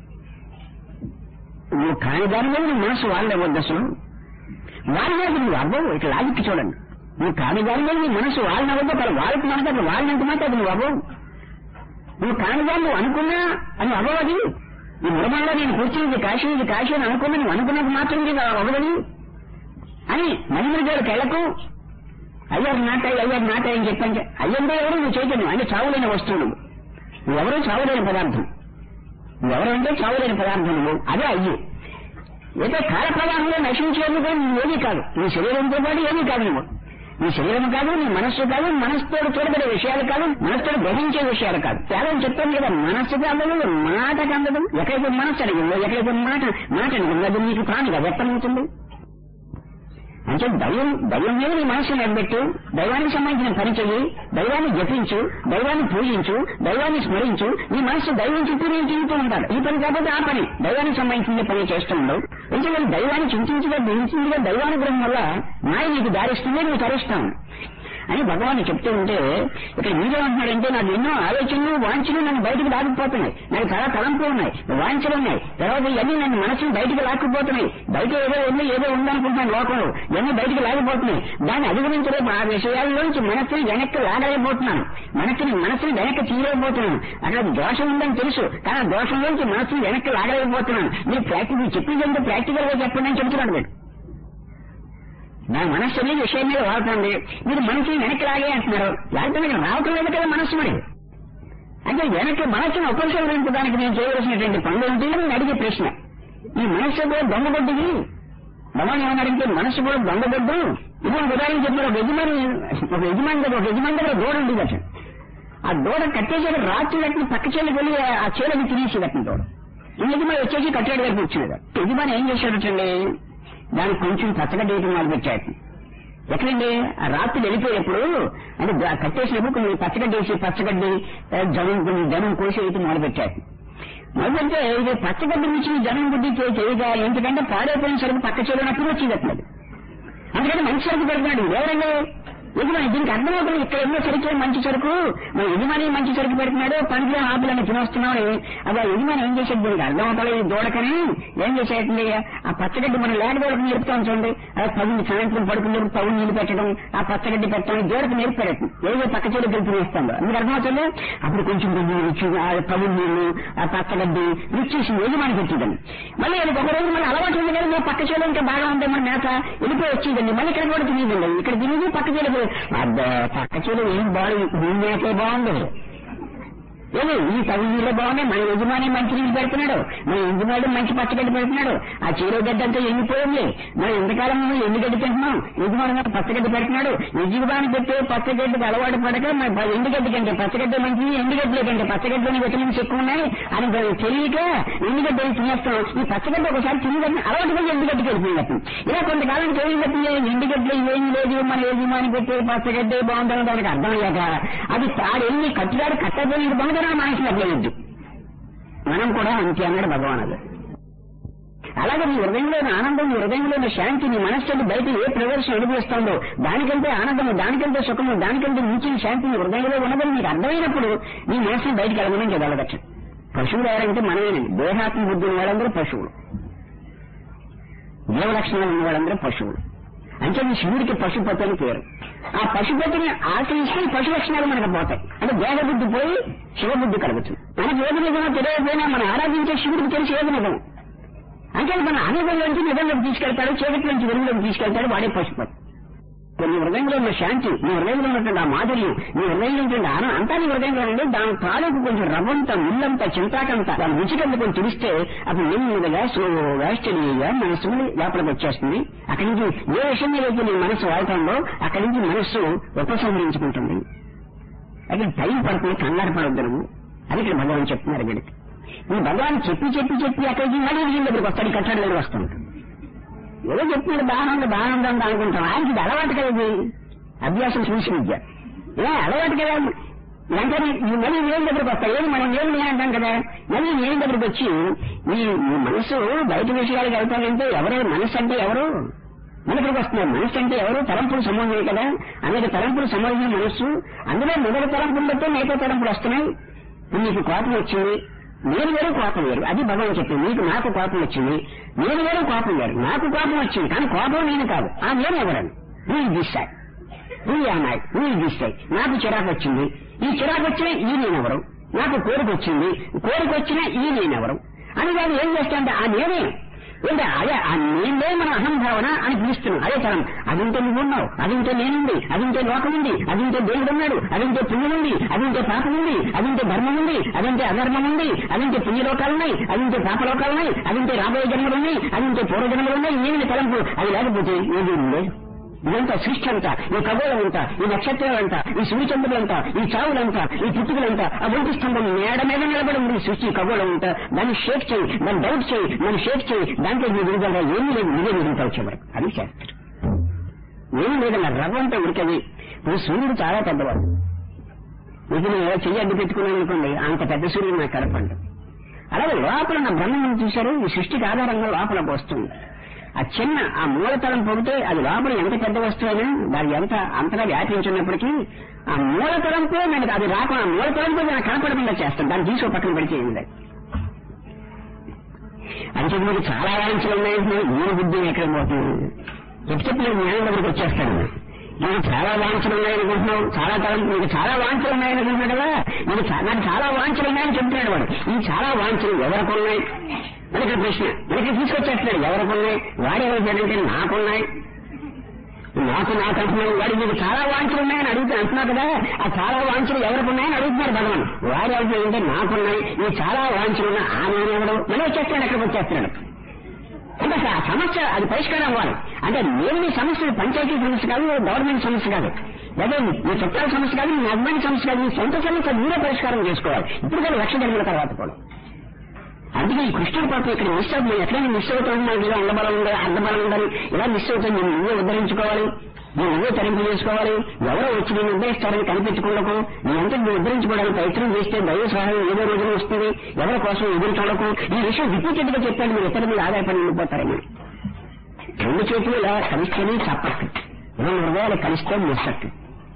నువ్వు కాని దాని మీద నీ మనసు వాళ్ళే వద్దు అసలు వాళ్ళకి నువ్వు అవ్వవు ఇక లాజిక్ చూడండి నువ్వు కాని దాని మీద నీ మనసు వాళ్ళని అవ్వద్దు అక్కడ వాళ్ళకి మాట అది వాళ్ళంత మాట అది నువ్వు అవ్వవు నువ్వు కాని దాన్ని నువ్వు అనుకున్నా అని అవ్వవు అది ఈ నిర్మాణంలో నేను కూర్చున్నది కాశీ ఇది కాశీ అని అనుకున్నా నువ్వు అనుకున్నది మాత్రం ఇది అవ్వదని అని మహిమల గారు కళ్ళకు అయ్యారు నాటాయి అయ్యారు నాటాయి అని చెప్పంటే అయ్యంటే ఎవరు నువ్వు చైతన్యం అంటే చావులేని వస్తువు నువ్వు నువ్వెవరూ చావులేని పదార్థం నువ్వెవరు అంటే చావులేని పదార్థం నువ్వు అదే అయ్యి అయితే కాల ప్రవాహంలో నశించేందుకు నువ్వు ఏమీ కాదు నీ శరీరంతో పాటు ఏమీ కాదు నువ్వు నీ శరీరం కాదు నీ మనస్సు కాదు మనస్సుతో చూడబడే విషయాలు కాదు మనస్సుతో గ్రహించే విషయాలు కాదు కేవలం చెప్పాను కదా మనస్సుకి అందదు మాటకి అందదు ఎక్కడైతే మనస్సు అడిగిందో ఎక్కడైతే మాట మాట అడిగిందో అది నీకు ప్రాణిగా వ్యక్తమవుతుంది అంటే దైవం దైవం మీద నీ మనసు నిలబెట్టు దైవానికి సంబంధించిన పని చెయ్యి దైవాన్ని జపించు దైవాన్ని పూజించు దైవాన్ని స్మరించు నీ మనసు దైవం చుట్టూ నేను తిరుగుతూ ఉంటాడు ఈ పని కాకపోతే ఆ పని దైవానికి సంబంధించిన పని చేస్తూ ఉండవు ఎందుకంటే దైవాన్ని చింతించగా దించిందిగా దైవానుగ్రహం వల్ల మాయ నీకు దారిస్తుంది నువ్వు తరిస్తావు అని భగవాన్ చెప్తూ ఉంటే ఇక్కడ మీరేమంటున్నాడంటే నాకు ఎన్నో ఆలోచనలు వాంఛలు నన్ను బయటకు లాక్కుపోతున్నాయి నాకు చాలా తలంపులు ఉన్నాయి వాంఛలు ఉన్నాయి తర్వాత ఇవన్నీ నన్ను మనసును బయటకు లాక్కుపోతున్నాయి బయట ఏదో ఉంది ఏదో ఉందనుకుంటున్నాను లోకంలో ఇవన్నీ బయటకు లాగిపోతున్నాయి దాన్ని అధిగమించలేము ఆ విషయాల్లోంచి మనసుని వెనక్కి లాగలేకపోతున్నాను మనసుని మనసుని వెనక్కి తీయలేకపోతున్నాను అక్కడ దోషం ఉందని తెలుసు కానీ ఆ దోషంలోంచి మనసుని వెనక్కి లాగలేకపోతున్నాను మీరు ప్రాక్టికల్ చెప్పిందంటే ప్రాక్టికల్ గా చెప్పండి అని చెప్తున్నాడు మీరు నా మనస్సు అనేది విషయం మీద వాడుతుంది మీరు మనసుని వెనక్కి లాగే అంటున్నారు లేకపోతే మీకు రావటం లేదు కదా మనస్సు మరి అంటే వెనక్కి మనస్సును ఉపసంహరించడానికి నేను చేయవలసినటువంటి పనులు ఏంటి అని నేను అడిగే ప్రశ్న ఈ మనస్సు కూడా దొంగగొడ్డుది భగవాన్ ఏమన్నారంటే మనస్సు కూడా దొంగగొడ్డు ఇది ఒక ఉదాహరణ చెప్పారు ఒక యజమాని ఒక యజమాని దగ్గర ఒక యజమాని దగ్గర దూడ ఉంది అట్లా ఆ దూడ కట్టేసేది రాత్రి కట్టిన పక్క చేలకు వెళ్ళి ఆ చీలని తినేసి కట్టిన దూడ ఈ యజమాని వచ్చేసి కట్టేడు దగ్గర కూర్చున్నాడు యజమాని ఏం చేశాడటండి దానికి కొంచెం పచ్చగడ్డ వేయటం మొదలు పెట్టాడు ఎక్కడండి ఆ రాత్రి వెళ్ళిపోయేప్పుడు అంటే దా- కట్టేసినప్పుడు కొన్ని పచ్చగడ్డ వేసి పచ్చగడ్డి ఆ, జనం కొన్ని జనం కోసి వేయటం మొదలు పెట్టాడు మొదలంటే ఇది పచ్చగడ్డి నుంచి జనం గుడ్డి చే- చేయగా ఎందుకంటే పాడైపోయిన సరుకు పక్క చేయనప్పుడు వచ్చింది అట్లా అందుకని మంచి సరుకు పెడుతున్నాడు ఎవరండి యజమాని దీనికి అర్థమవుతుంది ఇక్కడ ఎన్నో సరుకులు మంచి సరుకు మన యజమాని మంచి సరుకు పెడుతున్నాడు పండ్లు ఆపులని తినొస్తున్నాడు అవి ఆ యజమాని ఏం చేసేది దీనికి అర్థమవుతాడు ఈ దూడకని ఏం చేసేటండి ఆ పచ్చగడ్డి మనం లేక దూడకు నేర్పుతాం చూడండి ఆ పగుని సాయంత్రం పడుకునేప్పుడు పగుని నీళ్ళు పెట్టడం ఆ పచ్చగడ్డి పెట్టడం దూడకు నేర్పడటం ఏదో పక్క చెడు కలిపి వేస్తాం మీకు అర్థమవుతుంది అప్పుడు కొంచెం కొంచెం రుచి ఆ పగుని నీళ్లు ఆ పచ్చగడ్డి రుచి యజమాని పెట్టిందండి మళ్ళీ అది ఒక రోజు మళ్ళీ అలవాటు ఉంది కదా మా పక్క చేలో ఇంకా బాగా ఉంటే మన మేత వెళ్ళిపోయి వచ్చేదండి మళ్ళీ ఇక్కడ కూడా తినేదండి ఇక్కడ తినేది పక్క చేలో అబ్బా పక్క చేలో ఏం బాగు దీని మేతే బాగుంది ఏమి ఈ తగు నీళ్ళు బాగున్నాయి మన యజమాని మంచి నీళ్ళు పెడుతున్నాడు మన యజమాని మంచి పచ్చగడ్డి పెడుతున్నాడు ఆ చీర గడ్డ అంతా ఎండిపోయింది మనం ఎంతకాలం ముందు ఎండుగడ్డి తింటున్నాం యజమాని గారు పచ్చగడ్డి పెడుతున్నాడు యజమాని పెట్టే పచ్చగడ్డికి అలవాటు పడక మన ప- ఎండుగడ్డి కంటే పచ్చగడ్డి మంచిది ఎండుగడ్డలే కంటే పచ్చగడ్డలోని విటమిన్స్ ఎక్కువ ఉన్నాయి అని దానికి తెలియక ఎండుగడ్డని తినేస్తాం ఈ పచ్చగడ్డ ఒకసారి తినగడ్డ అలవాటు పడి ఎండుగడ్డికి వెళ్ళిపోయినట్టు ఇలా కొంతకాలం తెలియగట్టి ఎండుగడ్డలు ఏం లేదు మన యజమాని పెట్టే పచ్చగడ్డే బాగుందని దానికి అర్థం అయ్యాక అది తాడు ఎన్ని కట్టుదాడు కట్టబోయేది బాగుందని మనసులో అట్లేదు మనం కూడా అంతే అన్నాడు భగవానుడు అలాగే నీ హృదయంలోని ఆనందం నీ హృదయంలోని శాంతి నీ మనస్సుని బయట ఏ ప్రదర్శన అనుభవిస్తుందో దానికంటే ఆనందము దానికంటే సుఖము దానికంటే మించిన శాంతి నీ హృదయంలో ఉన్నదని నీకు అర్థమైనప్పుడు నీ మనసుని బయటకు వెళ్ళమని వెళ్ళవచ్చు పశువులు ఎవరంటే మనమేనండి దేహాత్మ బుద్ధి ఉన్న వాళ్ళందరూ పశువులు జీవ లక్షణాలు ఉన్న వాళ్ళందరూ పశువులు అంటే ఈ శివుడికి పశుపతి అని పేరు ఆ పశుపతిని ఆశ్రయిస్తే పశు లక్షణాలు మనకు పోతాయి అంటే దేహబుద్ధి పోయి శివబుద్ధి కలుగుతుంది మనకి ఏది నిజమో తెలియకపోయినా మనం ఆరాధించే శివుడికి తెలిసి ఏది నిజం అంటే మన అనుభవంలోంచి నిజంలోకి తీసుకెళ్తాడు చీకటిలోంచి వెలుగులోకి తీసుకెళ్తాడు వాడే పశుపతి నీ హృదయంలో ఉన్న శాంతి నీ హృదయంలో ఉన్నటువంటి ఆ మాధుర్యం నీ హృదయంలో ఉన్నటువంటి ఆనందం అంతా నీ హృదయంలో ఉండి దాని తాలూకు కొంచెం రవ్వంత ముల్లంత చింతాకంత దాని రుచికంత కొంచెం తెలిస్తే అప్పుడు నెమ్మదిగా స్లోగా స్టడీగా మనసు లోపలికి వచ్చేస్తుంది అక్కడి నుంచి ఏ విషయం మీద అయితే నీ మనసు వాడుతుందో అక్కడి నుంచి మనస్సు ఉపసంహరించుకుంటుంది అది టైం పడుతుంది కంగారు పడొద్దు నువ్వు అది ఇక్కడ భగవాన్ చెప్తున్నారు వీడికి ఈ భగవాన్ చెప్పి చెప్పి చెప్పి అక్కడికి మళ్ళీ వీళ్ళ దగ్గరికి వస్తాడు కట్టడి దగ్గర వస్తుంటాడు ఏదో చెప్తున్నాడు బాగానే ఉంది బాగానే ఉంది అని అనుకుంటాం ఆయనకి ఇది అలవాటు కదా ఇది అభ్యాసం చూసి విద్య ఏ అలవాటు కదా వెంటనే ఈ మళ్ళీ ఏం దగ్గరకు వస్తాయి ఏది మనం ఏం లేదంటాం కదా మళ్ళీ ఏం దగ్గరకు వచ్చి ఈ ఈ మనసు బయట విషయాలకు వెళ్తానంటే ఎవరు మనసు అంటే ఎవరు మనకి వస్తున్నారు మనసు అంటే ఎవరు తలంపులు సంబంధమే కదా అనేక తలంపులు సంబంధించిన మనస్సు అందులో మొదటి తలంపులు బట్టే మిగతా తలంపులు వస్తున్నాయి ఇప్పుడు నీకు కోపం వచ్చింది నేను వేరు కోపం వేరు అది భగవాన్ చెప్పింది నీకు నాకు కోపం వచ్చింది నేను వేరు కోపం వేరు నాకు కోపం వచ్చింది కానీ కోపం నేను కాదు ఆ నేను ఎవరని నువ్వు దిశాయి నువ్వు అన్నాయి నువ్వు దిశాయి నాకు చిరాకు వచ్చింది ఈ చిరాకు వచ్చిన ఈ నేనెవరు నాకు కోరిక వచ్చింది కోరిక వచ్చిన ఈ నేనెవరు అని వాళ్ళు ఏం చేస్తారంటే ఆ నేనే ఏంటి అదే ఆ నేనే మన అహంభావన అని పిలుస్తున్నాం అదే తరం అదింటే నువ్వు ఉన్నావు అదింటే నేనుంది అదింటే లోకం ఉంది అదింటే దేవుడు ఉన్నాడు అదింటే పుణ్యం ఉంది అదింటే పాపం ఉంది అదింటే ధర్మం ఉంది అదింటే అధర్మం ఉంది అదింటే పుణ్యలోకాలున్నాయి అదింటే పాపలోకాలున్నాయి అదింటే రాబోయే జన్మలున్నాయి అదింటే పూర్వజన్మలున్నాయి ఏమి తలంపు అది లేకపోతే ఏది ఉంది ఇదంతా సృష్టి అంతా ఈ ఖగోళం అంతా ఈ నక్షత్రాలంతా ఈ సూర్యచంద్రులంతా ఈ చావులంతా ఈ పుట్టుకలంతా ఆ ఒంటి స్తంభం మేడ మీద నిలబడి ఉంది ఈ సృష్టి ఖగోళం అంతా దాన్ని షేక్ చేయి దాన్ని డౌట్ చేయి దాన్ని షేక్ చేయి దాంట్లో నీ విడుదల ఏమీ లేదు నువ్వే విడుదల చివరకు అది చేస్తారు ఏమీ లేదన్న రవ్వంతా ఉడికది ఇప్పుడు సూర్యుడు చాలా పెద్దవాడు ఇది నేను చెయ్యి అడ్డు పెట్టుకున్నాను అనుకోండి అంత పెద్ద సూర్యుడు నాకు కనపండి అలాగే లోపల ఉన్న బ్రహ్మం చూశారు ఈ సృష్టికి ఆధారంగా లోపలకు వస్తుంది ఆ చిన్న ఆ మూలతలం పొగితే అది లోపల ఎంత పెద్ద వస్తువైనా దాని ఎంత అంతగా వ్యాపించినప్పటికీ ఆ మూలతలంపై మనకి అది రాకుండా ఆ మూలతలంపై నాకు కనపడకుండా చేస్తాను దాన్ని తీసుకో పక్కన పెడిచేయండి అంటే మీకు చాలా వాయించలు ఉన్నాయంటే నేను బుద్ధి ఎక్కడ పోతుంది చెప్పి చెప్పి నేను జ్ఞానం దగ్గరికి వచ్చేస్తాను నీకు చాలా వాంఛలు ఉన్నాయనుకుంటున్నావు చాలా తరం నీకు చాలా వాంఛలు ఉన్నాయనుకుంటున్నాడు కదా నీకు చా- నాకు చాలా వాంఛలు ఉన్నాయని చెప్తున్నాడు వాడు ఈ చాలా వాంఛలు ఎవరికి ఉన్నాయి మనకి ప్రశ్న మనకి తీసుకొచ్చేస్తున్నాడు ఎవరికి ఉన్నాయి వాడేవాడంటే నాకున్నాయి నాకు నాకు అంటున్నాడు వాడు నీకు చాలా వాంఛలు ఉన్నాయని అడుగుతూ అంటున్నావు కదా ఆ చాలా వాంఛలు ఎవరికి ఉన్నాయని అడుగుతున్నారు భగవాన్ వాడు అంటే నాకున్నాయి ఈ చాలా వాంఛలు ఉన్నాయి ఆ నేనెవడు మళ్ళీ వచ్చేస్తున్నాడు ఎక్కడికి వచ్చేస్తున్నాడు అంటే అసలు ఆ సమస్య అది పరిష్కారం అవ్వాలి అంటే నేను నీ సమస్య పంచాయతీ సమస్య కాదు గవర్నమెంట్ సమస్య కాదు లేదా నీ చుట్టాల సమస్య కాదు నీ హస్బెండ్ సమస్య కాదు నీ సొంత సమస్య మీరే పరిష్కారం చేసుకోవాలి ఇప్పుడు కానీ లక్ష జన్మల తర్వాత కూడా అందుకే ఈ కృష్ణుడు పాపం ఇక్కడ మిస్ అవుతుంది ఎట్లయినా మిస్ అవుతుంది నాకు ఇలా అండబలం ఉండాలి అడ్డబలం ఉండాలి ఇలా మిస్ అవుతుంది నేను నువ్వే ఉద్ధరించుకోవాలి నువ్వు నువ్వే తరింపు చేసుకోవాలి ఎవరో వచ్చి నేను ఉద్ధరిస్తారని కనిపెట్టుకోవడకు నీ అంతా నువ్వు ఉద్ధరించుకోవడానికి ప్రయత్నం చేస్తే దైవ సహాయం ఏదో రోజున వస్తుంది ఎవరి కోసం ఎదురు చూడకు ఈ విషయం రిపీటెడ్ గా చెప్పాను మీరు ఇతర మీద ఆదాయపడి ఉండిపోతారని రెండు చేతులు ఇలా కలిస్తేనే చప్పట్లు రెండు హృదయాలు కలిస్తే ముచ్చట్లు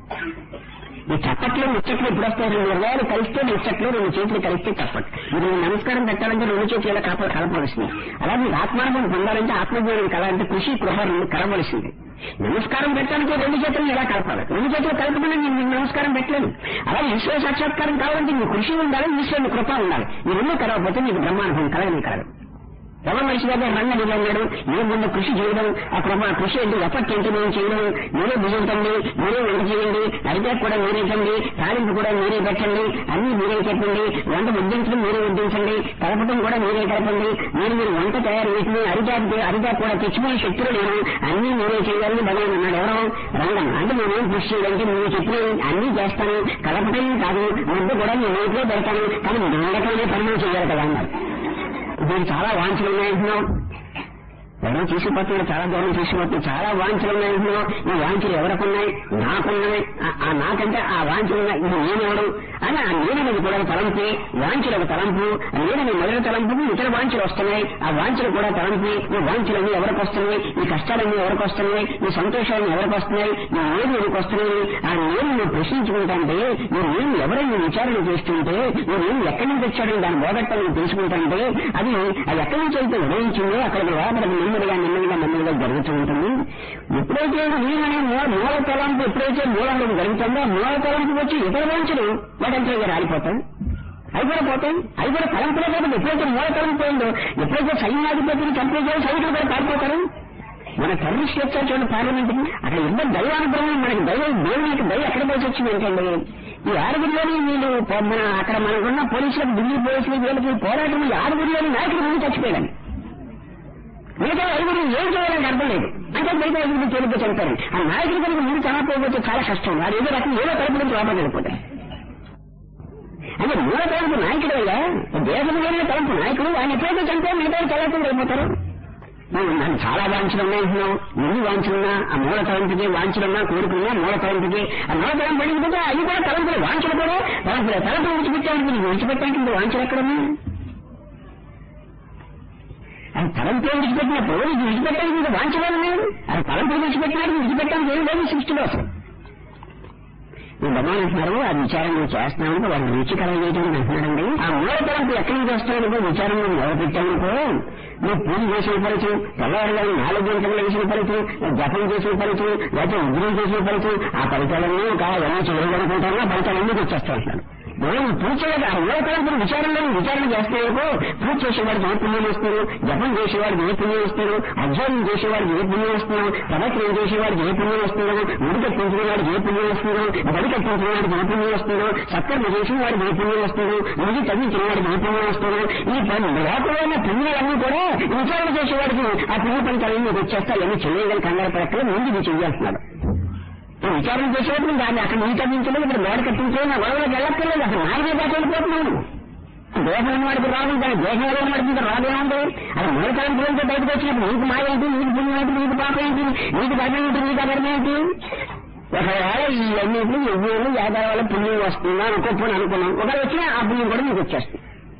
ఈ చప్పట్లు ముచ్చట్లు ఎప్పుడు వస్తాయి రెండు హృదయాలు కలిస్తే ముచ్చట్లు రెండు చేతులు కలిస్తే చప్పట్లు మీరు నమస్కారం పెట్టాలంటే రెండు చేతులు ఇలా కాప కలపవలసింది అలాగే మీకు ఆత్మానుభవం పొందాలంటే ఆత్మజ్ఞానం కలాలంటే కృషి కృప రెండు కలవలసింది నమస్కారం పెట్టాలంటే రెండు చేతులు ఇలా కలపాలి రెండు చేతులు కలపకుండా నేను మీకు నమస్కారం పెట్టలేను అలాగే ఈశ్వర సాక్షాత్కారం కావాలంటే మీకు కృషి ఉండాలి ఈశ్వరుని కృప ఉండాలి ఈ రెండు కలవకపోతే మీకు బ్రహ్మానుభవం కలగని కలగదు ఎవరు మనిషి దగ్గర రంగ నిలబడ్డాడు నేను ముందు కృషి చేయడం ఆ ప్రభా కృషి ఏంటి ఎఫర్ట్ ఏంటి నేను చేయడం మీరే భుజించండి మీరే వంట చేయండి అరిటాకు కూడా మీరే ఇవ్వండి తాలింపు కూడా మీరే పెట్టండి అన్ని మీరే చెప్పండి వంట వడ్డించడం మీరే వడ్డించండి కలపడం కూడా మీరే కలపండి మీరు మీరు వంట తయారు చేసి అరిటాకు అరిటాకు కూడా తెచ్చుకునే శక్తులు నేను అన్ని మీరే చేయాలని భగవాన్ అన్నాడు ఎవరో రంగం అంటే నేనేం కృషి చేయాలంటే నేను చెప్పిన అన్ని చేస్తాను కలపటం కాదు ముద్ద కూడా నేను నోట్లో పెడతాను కానీ నాడకమే పనులు చేయాలి కదా అన్నారు దీనికి చాలా వాంఛలు ఉన్నాయంటున్నావు ఎవరో తీసుకుపోతున్నాడు చాలా దూరం తీసుకుపోతున్నాడు చాలా వాంఛలు ఉన్నాయంటున్నావు ఈ వాంఛలు ఎవరికి ఉన్నాయి నాకున్నాయి ఆ- ఆ నాకంటే ఆ వాంఛలు ఉన్నాయి ఇది నేనెవడు అని ఆ నేననేది కూడా ఒక తలంపే వాంఛలు ఒక తలంపు ఆ నేననే మొదటి తలంపుకు ఇతర వాంఛలు వస్తున్నాయి ఆ వాంఛలు కూడా తలంపే ఈ వాంఛలన్నీ ఎవరికి వస్తున్నాయి ఈ కష్టాలన్నీ ఎవరికి వస్తున్నాయి ఈ సంతోషాలన్నీ ఎవరికి వస్తున్నాయి ఈ నేను ఎవరికి వస్తున్నాయి ఆ నేను నువ్వు ప్రశ్నించుకుంటాంటే ఈ నేను ఎవరైనా విచారణ చేస్తుంటే ఈ నేను ఎక్కడి నుంచి వచ్చాడని దాని బోధట్టాలని తెలుసుకుంటాంటే అది అది ఎక్కడి నుంచి అయితే ఉదయించిందో అక్కడికి లోపల నెమ్మదిగా నెమ్మదిగా నెమ్మదిగా జరుగుతూ ఉంటుంది ఎప్పుడైతే నేననే మూల మూల తలంపు ఎప్పుడైతే మూలంలో జరుగుతుందో ఆ మూల తలంపు వచ్చి ఇతర వాంఛలు వాటంతా రాలిపోతాయి అవి కూడా పోతాయి అవి కూడా తలంపులే కాదు ఎప్పుడైతే మూల తలంపు పోయిందో ఎప్పుడైతే సైన్యాధిపతిని చంపేసారో సైనికులు కూడా పారిపోతారు మన టెర్రరిస్ట్ వచ్చారు చూడండి పార్లమెంట్ అక్కడ ఇద్దరు దైవానుగ్రహం మనకి దైవ దేవునికి దయ ఎక్కడ పోసి వచ్చింది ఏంటండి ఈ ఆరుగురిలోని వీళ్ళు ప- మన అక్కడ మనకున్న పోలీసులకు ఢిల్లీ పోలీసులకు వీళ్ళకి పోరాటం ఈ ఆరుగురిలోని నాయకుడు ముందు చచ్చిపోయాడు మిగతా ఐదుగురు ఏం చేయాలని అర్థం లేదు అంటే మిగతా ఐదుగురు తేలిగ్గా చనిపోయారు ఆ నాయకుడి కనుక ముందు చనిపోతే చాలా కష్టం వాడు ఏదో రకం ఏదో తరపు నుంచి లోపలికి వెళ్ళిపోతాయి అంటే మూల తలంపు నాయకుడు అయ్యా దేశం వెళ్ళిన తలంపు నాయకుడు ఆయన ఎప్పుడైతే చనిపోయి మిగతా తలంపులు అయిపోతారు నువ్వు నన్ను చాలా వాంఛలు ఉన్నాయంటున్నావు ఎన్ని వాంఛలున్నా ఆ మూల తలంపుకి వాంఛలున్నా కోరుకున్నా మూల తలంపుకి ఆ మూల తలంపు అడిగిపోతే అవి కూడా తలంపులు వాంఛలు కూడా తలంపులు తలంపులు విడిచిపెట్టానికి నీకు విడిచిపెట్టడానికి వాంఛలు ఎక్కడన్నా అది తలంపు విడిచిపెట్టినప్పుడు ఇది విడిచిపెట్టడానికి ఇది వాంఛలు ఉన్నాయి అది తలంపు విడిచిపెట్టినట్టు విడిచిపెట్టడానికి ఏం లేదు సృష్టిలో అసలు ఈ భగవాన్ అంటున్నారు ఆ విచారం నువ్వు చేస్తున్నావు వాళ్ళు రుచికరం చేయడానికి అంటున్నాడండి ఆ మూల తలంపు ఎక్కడి నుంచి వస్తున్నాడు విచారం నువ్వు మొదలుపెట్టావనుకో నువ్వు పూజ చేసిన ఫలితం తెల్లవారుగా నాలుగు గంటలు వేసిన ఫలితం జపం చేసిన ఫలితం లేకపోతే ఉద్యోగం చేసిన ఫలితం ఆ ఫలితాలన్నీ ఒక ఎలా చేయగలుగుతారో ఆ ఫలితాలన్నీ వచ్చేస్తా అంటున్నాడు మనం పూజ చేయలేదు ఆ మూల తలంపులు విచారంలో విచారణ చేస్తున్నావు పూజ చేసేవాడికి ఏ పుణ్యం వస్తారు జపం చేసేవాడికి ఏ పుణ్యం వస్తారు అధ్యయనం చేసేవాడికి ఏ పుణ్యం వస్తారు ప్రవచనం చేసేవాడికి ఏ పుణ్యం వస్తారు ముడి కట్టించిన వాడికి ఏ పుణ్యం వస్తారు బడి కట్టించిన వాడికి ఏ పుణ్యం వస్తారు సత్కర్మ చేసిన వాడికి ఏ పుణ్యం వస్తారు ముడి తగ్గించిన వాడికి ఏ పుణ్యం వస్తారు ఈ పని లోపల ఉన్న పుణ్యాలన్నీ కూడా విచారణ చేసేవాడికి ఆ పుణ్య ఫలితాలన్నీ మీకు వచ్చేస్తా ఇవన్నీ చేయగలి కంగారు పడక్కలు ముందు ఇది చేయాల్సినాడు ఇప్పుడు విచారణ చేసేటప్పుడు దాన్ని అక్కడ నీ తగ్గించలేదు ఇక్కడ మేడ కట్టించలేదు నా గొడవలకు వెళ్ళక్కర్లేదు అసలు నాలుగే దాకా వెళ్ళిపోతున్నాను దేశం వాడికి రాదు కానీ దేశం లేని వాడికి ఇంకా రాదేముంది అది మూలకాలం గురించి బయటకు వచ్చినప్పుడు నీకు మాయ ఏంటి నీకు పుణ్యం ఏంటి నీకు పాపం ఏంటి నీకు ధర్మం ఏంటి నీకు అధర్మం ఏంటి ఒకవేళ ఈ అన్నింటినీ ఎవ్వేళ్ళు యాదవ వల్ల పుణ్యం వస్తుందా అనుకోపోని అనుకున్నాం ఒకవేళ వచ్చినా ఆ పుణ్యం కూడా నీకు వచ్చేస్తుంది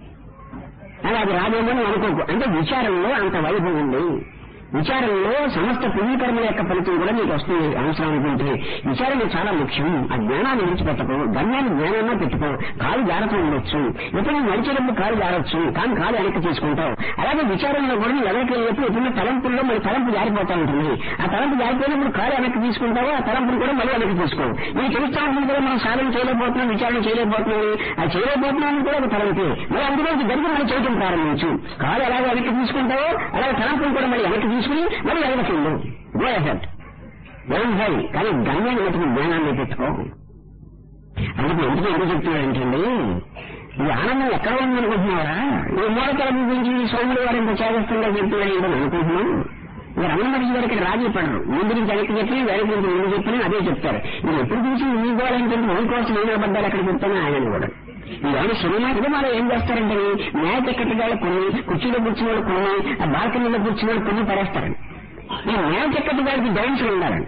అలా అది రాదేమో అని అనుకోకు అంటే విచారంలో అంత వైభవం ఉంది విచారంలో సమస్త పుణ్యకర్మల యొక్క ఫలితం కూడా నీకు వస్తుంది అవసరం అనుకుంటే విచారణ చాలా ముఖ్యం ఆ జ్ఞానాన్ని విడిచిపెట్టకు గమ్యాన్ని జ్ఞానాన్ని పెట్టుకో కాలు జాగ్రత్త ఉండొచ్చు ఎప్పుడు నువ్వు నడిచేటప్పుడు కాలు జారొచ్చు కానీ కాలు వెనక్కి తీసుకుంటావు అలాగే విచారంలో కూడా నువ్వు వెనక్కి వెళ్ళినప్పుడు ఎప్పుడు తలంపుల్లో మరి తలంపు జారిపోతా ఉంటుంది ఆ తలంపు జారిపోయినప్పుడు కాలు వెనక్కి తీసుకుంటావు ఆ తలంపును కూడా మళ్ళీ వెనక్కి తీసుకో నీకు తెలుస్తా ఉంటుంది కూడా మనం సాధన చేయలేకపోతున్నాం విచారణ చేయలేకపోతున్నాం అది చేయలేకపోతున్నాం కూడా ఒక తలంపే మరి అందులో జరిగి మనం చేయటం ప్రారంభించు కాలు ఎలాగ వెనక్కి తీసుకుంటావో అలాగే తలంపును కూడా మళ్ళీ వెనక్కి తీసుకుని మళ్ళీ వెనక్కి వెళ్ళు గో ఎఫెక్ట్ ఏం హై కానీ గమ్యాన్ని మటుకు జ్ఞానాన్ని పెట్టుకో అందుకు ఎందుకు ఎందుకు చెప్తున్నాడంటండి ఈ ఆనందం ఎక్కడ ఉందనుకుంటున్నావా ఈ మూలకలం గురించి ఈ సోముడు వారు ఇంత చేస్తుందో చెప్తున్నాడు ఏంటని అనుకుంటున్నాం మీరు రమణ మహర్షి గారు ఇక్కడ రాజీ పడరు ముందు నుంచి వెనక్కి చెప్పిన వెనక్కి నుంచి ముందు చెప్పినా అదే చెప్తారు మీరు ఎప్పుడు చూసి మీ గోళంటే మీ కోసం నేను అబద్ధాలు ఎక్కడ చెప్తానో ఆయన కూడా ఇవన్నీ సినిమా సినిమాలో ఏం చేస్తారంటే మ్యాచ్ ఎక్కటి వాళ్ళు కొన్ని కుర్చీలో కూర్చున్న వాళ్ళు కొన్ని ఆ బాల్కనీలో కూర్చున్న వాళ్ళు కొన్ని పడేస్తారండి ఈ మ్యాచ్ ఎక్కటి వాళ్ళకి డ్యాన్స్ ఉండాలండి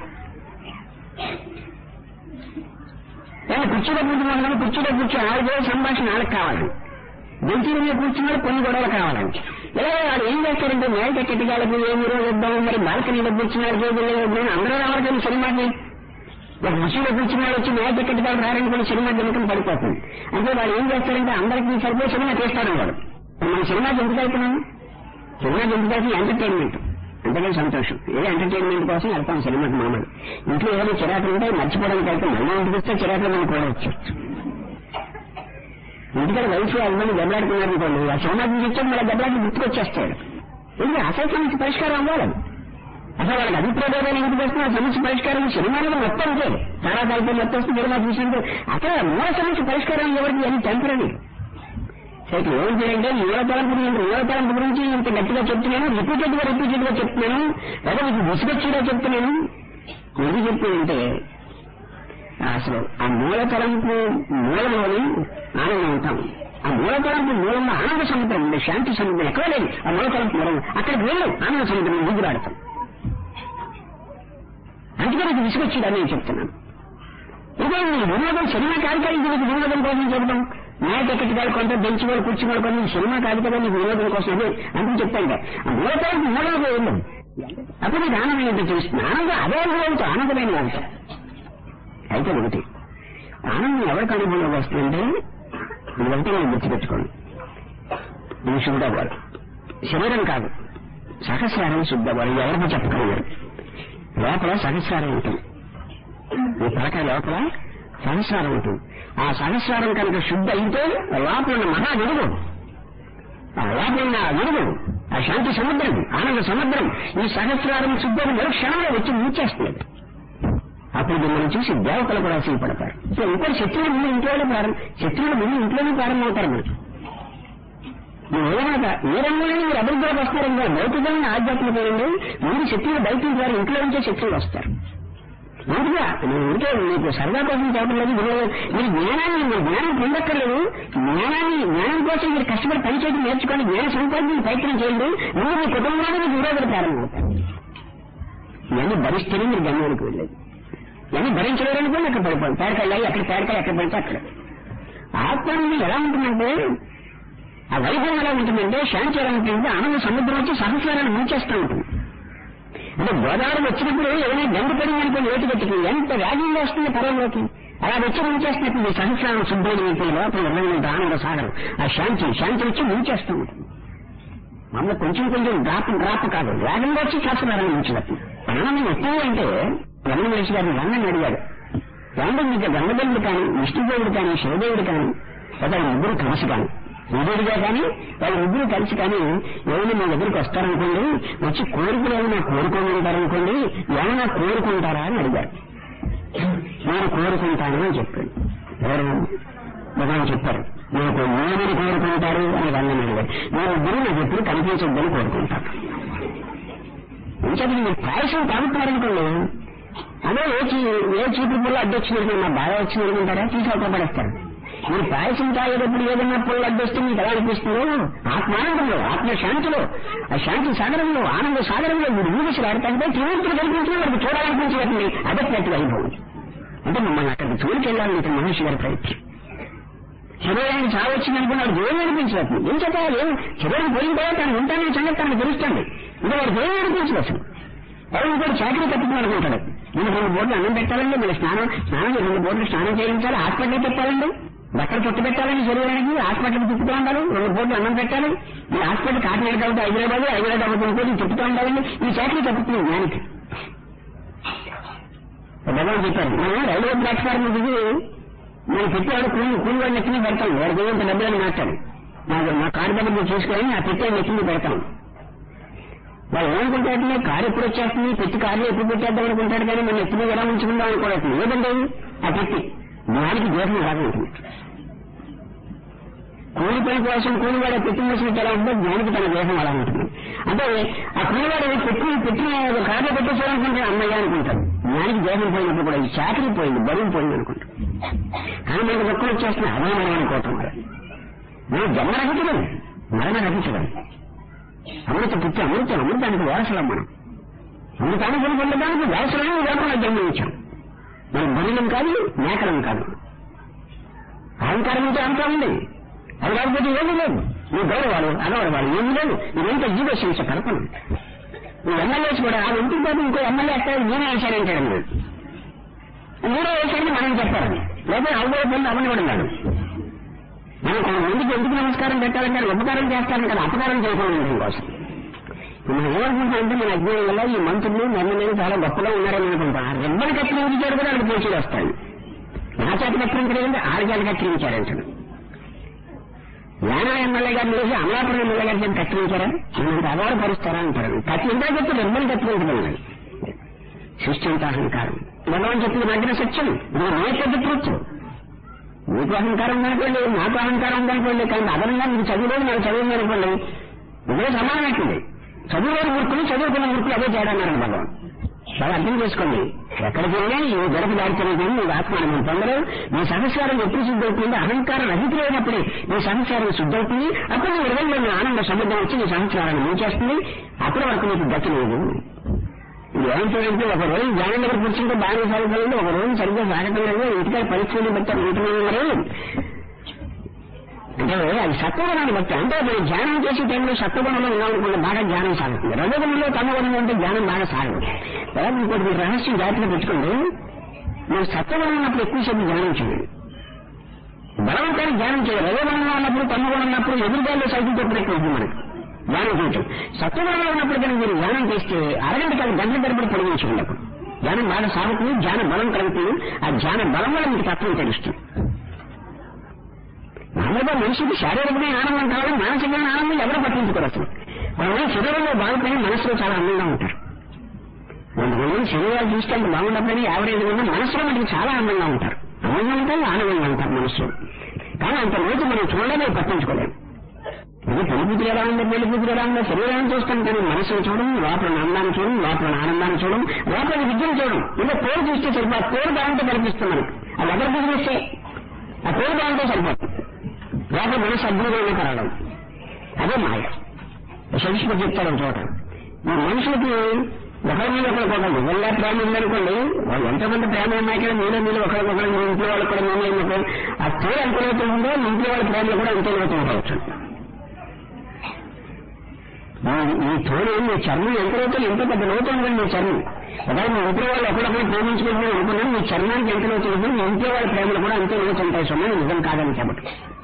కానీ కుర్చీలో కూర్చున్న వాళ్ళు కుర్చీలో కూర్చొని ఆరు వేల సంభాషణ వాళ్ళకి కావాలి బెంచీల మీద కూర్చున్నాడు కొన్ని గొడవలు కావాలండి ఇలా వాడు ఏం చేస్తారంటే మేల్ టికెట్ వాళ్ళకి ఏం ఈరోజు ఇద్దాం మరి బాల్కనీలో కూర్చున్నాడు జేబుల్లో ఇద్దాం అందరూ రావాలి సినిమాకి ఒక ముసలిలో కూర్చున్నాడు వచ్చి మేల్ టికెట్ వాళ్ళు రారని కూడా సినిమా జనకం పడిపోతుంది అంటే వాడు ఏం చేస్తారంటే అందరికీ సరిపోయి సినిమా తీస్తాడు వాడు మన సినిమాకి ఎందుకు వెళ్తున్నాం సినిమాకి ఎందుకు వెళ్తున్నాం ఎంటర్టైన్మెంట్ అంతగా సంతోషం ఏదో ఎంటర్టైన్మెంట్ కోసం వెళ్తాం సినిమాకి మామూలు ఇంట్లో ఏదైనా చిరాకులు ఉంటే మర్చిపోవడానికి వెళ్తాం మళ్ళీ ఇంటికి వస్తే చిరాకులు మనం కూడా వచ్చేచ్చు ఇంటికాడ వైఫ్ హస్బెండ్ దెబ్బలాడుకున్నారు అనుకోండి ఆ సినిమా చూసి మళ్ళీ దెబ్బలాడి గుర్తుకొచ్చేస్తాడు ఇది అసలు సమస్య పరిష్కారం అవ్వాలి అసలు వాళ్ళకి అభిప్రాయాలు ఎందుకు వస్తుంది ఆ సమస్య పరిష్కారం సినిమాలో మొత్తం ఉంటే చాలా కలిపి మొత్తం వస్తే సినిమా చూసినట్టు అసలు మూల సమస్య పరిష్కారం ఎవరికి అని టెంపరీ అయితే ఏం చేయంటే మూల తలంపు నేను మూల తలంపు గురించి ఇంత గట్టిగా చెప్తున్నాను రిపీటెడ్ గా రిపీటెడ్ గా చెప్తున్నాను లేదా మీకు విసుగొచ్చేలా చెప్తున్నాను ఎందుకు చెప్తుందంటే అసలు ఆ మూల తలంపు మూలంలోని ఆనందం ఉంటాం ఆ మూల తలంపు మూలంలో ఆనంద సముద్రం ఉంది శాంతి సముద్రం ఎక్కడ లేదు ఆ మూల తలంపు మూలం అక్కడికి వెళ్ళు ఆనంద సముద్రం దిగురాడతాం అందుకే నాకు విసుగొచ్చిందని నేను చెప్తున్నాను ఇదే నీ వినోదం సినిమా కాదు కదా ఇది నీకు వినోదం కోసం చెప్తాం న్యాయ టికెట్ కాదు కొంత బెంచ్ వాళ్ళు కూర్చు వాళ్ళు కొంత సినిమా కాదు కదా నీకు వినోదం కోసం అదే అందుకు చెప్తాను కదా మూడోదానికి మూడోది వెళ్ళాం అప్పుడు నీకు ఆనందం ఏంటో తెలుస్తుంది ఆనందం అదే అనుభవం ఆనందమైన అవుతాం అయితే ఒకటి ఆనందం ఎవరికి అనుభవంలోకి వస్తుందంటే ఇది ఒకటి నేను గుర్తుపెట్టుకోండి ఇది శుద్ధవాడు శరీరం కాదు సహస్రారం శుద్ధవాడు ఎవరికి చెప్పగలరు లోపల సహస్రారం ఉంటుంది ఈ పలక లోపల సహస్రారం ఉంటుంది ఆ సహస్రారం కనుక శుద్ధ అయితే లోపల ఉన్న మహా వెలుగు ఆ లోపల ఉన్న ఆ వెలుగు ఆ శాంతి సముద్రం ఆనంద సముద్రం ఈ సహస్రారం శుద్ధం మరో క్షణంలో వచ్చి మూచేస్తుంది అప్పుడు మిమ్మల్ని చూసి దేవతలు కూడా సిగ్గుపడతారు సో ఇంకోటి శత్రువులు ముందు ఇంట్లోనే ప్రారంభం శత్రువులు ముందు ఇంట్లోనే ప్రారంభమవుతారు మనకి మీరు ఏదైనా ఏ రంగంలో మీరు అభివృద్ధిలోకి వస్తారంటే భౌతికంగా ఆధ్యాత్మికంగా ముందు శత్రువులు బయట ద్వారా ఇంట్లో నుంచే శత్రువులు వస్తారు ముందుగా నేను ఉంటే మీకు సరదా కోసం చెప్పడం లేదు మీరు- మీరు జ్ఞానాన్ని మీరు జ్ఞానం పొందక్కర్లేదు జ్ఞానాన్ని జ్ఞానం కోసం మీరు కష్టపడి పనిచేయడం నేర్చుకొని జ్ఞాన సంపాదన ప్రయత్నం చేయండి ముందు మీ కుటుంబానికి మీకు విరోధులు ప్రారంభమవుతారు ఇవన్నీ భరిస్తేనే మీరు గమ్యానికి వెళ్ళలేదు ఇవన్నీ భరించలేరనుకోండి అక్కడ పడిపోయింది పేడకెళ్ళాలి అక్కడ పేడకాయలు ఎక్కడ పడితే అక్కడ ఆత్మ ఎలా ఉంటుందంటే ఆ వైభవం ఎలా ఉంటుందంటే శాంతి ఎలా ఉంటుందంటే ఆనంద సముద్రం వచ్చి సహస్రాలను ముంచేస్తూ ఉంటుంది అంటే గోదావరి వచ్చినప్పుడు ఏదైనా గండి పడింది అనుకోండి ఏటి పెట్టుకుని ఎంత వేగంగా వస్తుంది పరంలోకి అలా వచ్చి ముంచేస్తున్నట్టు ఈ సహస్రాలను శుద్ధమైన అయిపోయి లోపల ఉన్నటువంటి ఆనంద సాగరం ఆ శాంతి శాంతి వచ్చి ముంచేస్తూ ఉంటుంది మమ్మల్ని కొంచెం కొంచెం డ్రాప్ డ్రాప్ కాదు వేగంగా వచ్చి సహస్రాలను ముంచినట్టు ఆనందం ఎక్కువ అంటే రమణ మహర్షి గారిని రంగని అడిగాడు ఏమంటే మీకు గంగదేవుడు కానీ విష్ణుదేవుడు కానీ శివదేవుడు కానీ లేదా ముగ్గురు కలిసి కానీ విధుడిగా కానీ వాళ్ళ ముగ్గురు కలిసి కానీ ఏమైనా మీ దగ్గరికి వస్తారనుకోండి వచ్చి కోరికలు ఏమైనా కోరుకోమంటారనుకోండి ఏమైనా కోరుకుంటారా అని అడిగారు నేను కోరుకుంటాను అని చెప్పాడు ఎవరు భగవాన్ చెప్పారు నాకు ఏమని కోరుకుంటారు అని రంగని అడిగారు నేను ఇద్దరు నాకు ఎప్పుడు కనిపించొద్దని కోరుకుంటాను ఇంకొకటి మీరు పాయసం తాగుతున్నారనుకోండి అదే ఏ చీ ఏ చీపు పుల్ల అడ్డొచ్చినట్టు మా బాగా వచ్చింది అనుకుంటారా తీసి ఒక పడేస్తారు మీరు పాయసం తాగేటప్పుడు ఏదైనా పుల్ల అడ్డొస్తే మీకు ఎలా అనిపిస్తుందో ఆత్మానందంలో ఆత్మ శాంతిలో ఆ శాంతి సాగరంలో ఆనంద సాగరంలో మీరు ఊగిసి ఆడతాంటే త్రిమూర్తులు కనిపించిన వారికి చూడాలనిపించేటండి అదొకటి వైభవం అంటే మమ్మల్ని అక్కడికి చూడికెళ్ళాలని ఇతను మహర్షి గారి ప్రయత్నం శరీరానికి చావు వచ్చింది అనుకున్నాడు ఏం అనిపించలేదు ఏం చెప్పాలి ఏం శరీరం పోయిన తర్వాత తను ఉంటానని సంగతి తనకు తెలుస్తుంది ఇంకా వాడికి ఏం అనిపించలేదు అసలు ఎవరు ఇంకోటి చాకరీ తప్పుకుని అనుకుంటాడు నేను రెండు బోర్లు అన్నం పెట్టాలండి మీరు స్నానం స్నానం రెండు బోర్లు స్నానం చేయించాలి హాస్పిటల్ పెట్టాలండి బట్టలు చుట్టు పెట్టాలని శరీరానికి హాస్పిటల్ తిప్పుతూ ఉండాలి రెండు బోర్లు అన్నం పెట్టాలి ఈ హాస్పిటల్ కాకినాడ కాబట్టి హైదరాబాద్ హైదరాబాద్ కాబట్టి తిప్పుతూ ఉండాలండి ఈ చాకరీ తప్పుతుంది జ్ఞానికి భగవాన్ చెప్పారు మనం రైల్వే ప్లాట్ఫామ్ దిగి మనం పెట్టేవాడు కూలి కూలి వాడిని ఎక్కిన పెడతాం వాడికి ఏమంత డబ్బులని మాట్లాడు నాకు నా కారు దగ్గర మీరు చూసుకొని ఆ పెట్టే ఎక్కింది పెడతాం వాళ్ళు ఏమనుకుంటారంటే కారు ఎప్పుడు వచ్చేస్తుంది పెట్టి కారులో ఎప్పుడు పెట్టేద్దాం అనుకుంటాడు కానీ మనం ఎప్పుడు ఎలా ఉంచుకుందాం అనుకోవడం ఏదంటే ఆ పెట్టి దానికి దోషం అలాగే ఉంటుంది కూలి పని కోసం కూలివాడు పెట్టి వేసినట్టు ఎలా ఉంటుందో జ్ఞానికి తన దేహం అలా ఉంటుంది అంటే ఆ కూలివాడు పెట్టి పెట్టిన కారులో పెట్టేసారనుకుంటే అమ్మయ్య అనుకుంటాడు జ్ఞానికి దేహం పోయినప్పుడు కూడా ఈ చాకరీ పోయింది బరువు పోయింది అనుకుంటాడు కానీ మనకు దుఃఖం వచ్చేస్తున్న అదే మనం అనుకోవటం వల్ల మనం జన్మ రహించడం మరణ రహించడం అమృత పుట్టి అమృతం అమృతానికి వారసులం మనం అమృతానికి పొందడానికి వారసులను లేకుండా జన్మించాం మనం బరులం కాదు మేకలం కాదు అహంకారం ఉంటే అంతా ఉంది అది కాకపోతే ఏమీ లేదు నువ్వు గౌరవాలు అనవడవాళ్ళు ఏమీ లేదు ఇదంతా జీవశింస కల్పన నువ్వు ఎమ్మెల్యేస్ కూడా ఆ ఇంటికి పోతే ఇంకో ఎమ్మెల్యే వస్తాడు నేనే వేశానంటాడు అన్నాడు మీరే వేశారని మనం చెప్పారని లేదా అవగో పొంది అవనివ్వడం మనం కొంతమందికి ఎందుకు నమస్కారం పెట్టాలంటే ఉపకారం చేస్తారని కదా అపకారం చేయకూడదు కోసం మనం ఏమనుకుంటామంటే మన అజ్ఞానం వల్ల ఈ మంత్రులు నన్ను చాలా గొప్పగా ఉన్నారని అనుకుంటాం ఆ రెబ్బలు కత్తిరించాడు కూడా వాళ్ళకి పోటీలు వస్తాయి నా చేత కత్తిరించలేదంటే ఆడ చేత కత్తిరించారంటాడు యానా ఎమ్మెల్యే గారిని చూసి అమలాపురం ఎమ్మెల్యే గారి చేత కత్తిరించారా నేను అవార్డు పరుస్తారా అంటారు కత్తి ఇంకా చెప్తే రెబ్బలు కత్తిరించడం సృష్టి అంతా అహంకారం భగవాన్ చెప్పింది మధ్యన సత్యం ఇది నేచర్ ట్రూత్ మీకు అహంకారం ఉందనుకోండి నాకు అహంకారం ఉందనుకోండి కానీ అదనంగా మీకు చదువులేదు నాకు చదువు అనుకోండి ఇదే సమానమైంది చదువులేని మూర్ఖులు చదువుకున్న మూర్ఖులు అదే తేడా అన్నారు భగవాన్ చాలా అర్థం చేసుకోండి ఎక్కడికి వెళ్ళినా ఈ గడప దాడుతున్నది నువ్వు ఆత్మానం పొందలేవు నీ సంస్కారం ఎప్పుడు శుద్ధవుతుంది అహంకారం రహితులైనప్పుడే నీ సంస్కారం శుద్ధవుతుంది అప్పుడు నీ హృదయంలో నీ ఆనంద సముద్రం వచ్చి నీ సంస్కారాన్ని ముంచేస్తుంది అప్పటి వరకు నీకు గతి లేదు ధ్యానం చేయాలంటే ఒక రోజు ధ్యానం దగ్గర కూర్చుంటే బాగా సాగుతుంది ఒక రోజు సరిగ్గా సాగటం లేదు ఇంటికాడ పరీక్షలు బట్టి ఉంటున్నాను మరి అంటే అది సత్వగుణాన్ని బట్టి అంటే మనం ధ్యానం చేసే టైంలో సత్వగుణంలో ఉన్నామనుకుంటే బాగా ధ్యానం సాగుతుంది రజగుణంలో తమగుణంలో ఉంటే ధ్యానం బాగా సాగదు తర్వాత ఇంకోటి మీరు రహస్యం జాగ్రత్తగా పెట్టుకోండి మీరు సత్వగుణం ఉన్నప్పుడు ఎక్కువసేపు ధ్యానం చేయండి బలవంతాన్ని ధ్యానం చేయాలి రజగుణంలో ఉన్నప్పుడు తమగుణం ఉన్నప్పుడు ఎదురుగాల్లో సైకిల్ తొక్కినట్టు ఉంటుంది మనకి ధ్యానం చేయటం సత్వగుణంలో ఉన్నప్పుడు కనుక మీరు ధ్యానం చేస్తే అరగంట కాదు గంటల తరబడి పొడిగించుకోండి అప్పుడు ధ్యానం బాగా సాగుతుంది ధ్యాన బలం కలుగుతుంది ఆ ధ్యాన బలం వల్ల మీకు తత్వం తెలుస్తుంది మామూలుగా మనిషికి శారీరకమైన ఆనందం కావాలి మానసికమైన ఆనందం ఎవరు పట్టించుకోరు అసలు కొంతమంది శరీరంలో బాగుపడి మనసులో చాలా అందంగా ఉంటారు కొంతమంది శరీరాలు చూస్తే అంత బాగుండదని యావరేజ్ ఉన్న మనసులో మనకి చాలా ఆనందంగా ఉంటారు ఆనందంగా ఉంటారు ఆనందంగా ఉంటారు మనసులో కానీ అంత రోజు మనం చూడలేము పట్టించుకోలేము ఇది పెళ్లికూతురు ఎలా ఉందో పెళ్లికూతురు ఎలా ఉందో శరీరాన్ని చూస్తాం కానీ మనసును చూడడం లోపల ఆనందాన్ని చూడడం లోపల ఆనందాన్ని చూడడం లోపల విద్యను చూడడం ఇలా పేరు చూస్తే సరిపో ఆ పేరు బాగుంటే కనిపిస్తుంది మనకి అది ఎవరి బిజినెస్ ఆ పేరు బాగుంటే సరిపోతుంది లోపల మనసు అద్భుతంగా కలగడం అదే మాయ సంస్కృతి చెప్తాడు చోట ఈ మనుషులకి ఒకరి మీద ఒకరికి ఒక నిజంగా ప్రేమ ఉందనుకోండి వాళ్ళు ఎంతమంది ప్రేమ ఉన్నాయి కదా మీలో మీరు ఒకరికొకరు మీ ఇంట్లో వాళ్ళకి కూడా మేము ఎందుకు ఆ పేరు ఎంత లోతు ఉందో మీ ఇంట్లో వాళ్ళ ప్రేమలో కూడా అంతే లోతు ఉండవచ్చు ఈ- ఈ తోడు మీ చర్మం ఎంత లోతు ఎంత పెద్ద లోతు ఉందండి మీ చర్మం ఒకవేళ మీ ఇంట్లో వాళ్ళు ఒకరికొకరు ప్రేమించుకుంటున్నారు అనుకున్నాను మీ చర్మానికి ఎంత లోతు ఉంటుంది మీ ఇంట్లో వాళ్ళ ప్రేమలు కూడా అంతే లోతు ఉంటాయి సొమ్మ నిజం కాదని కాబట్టి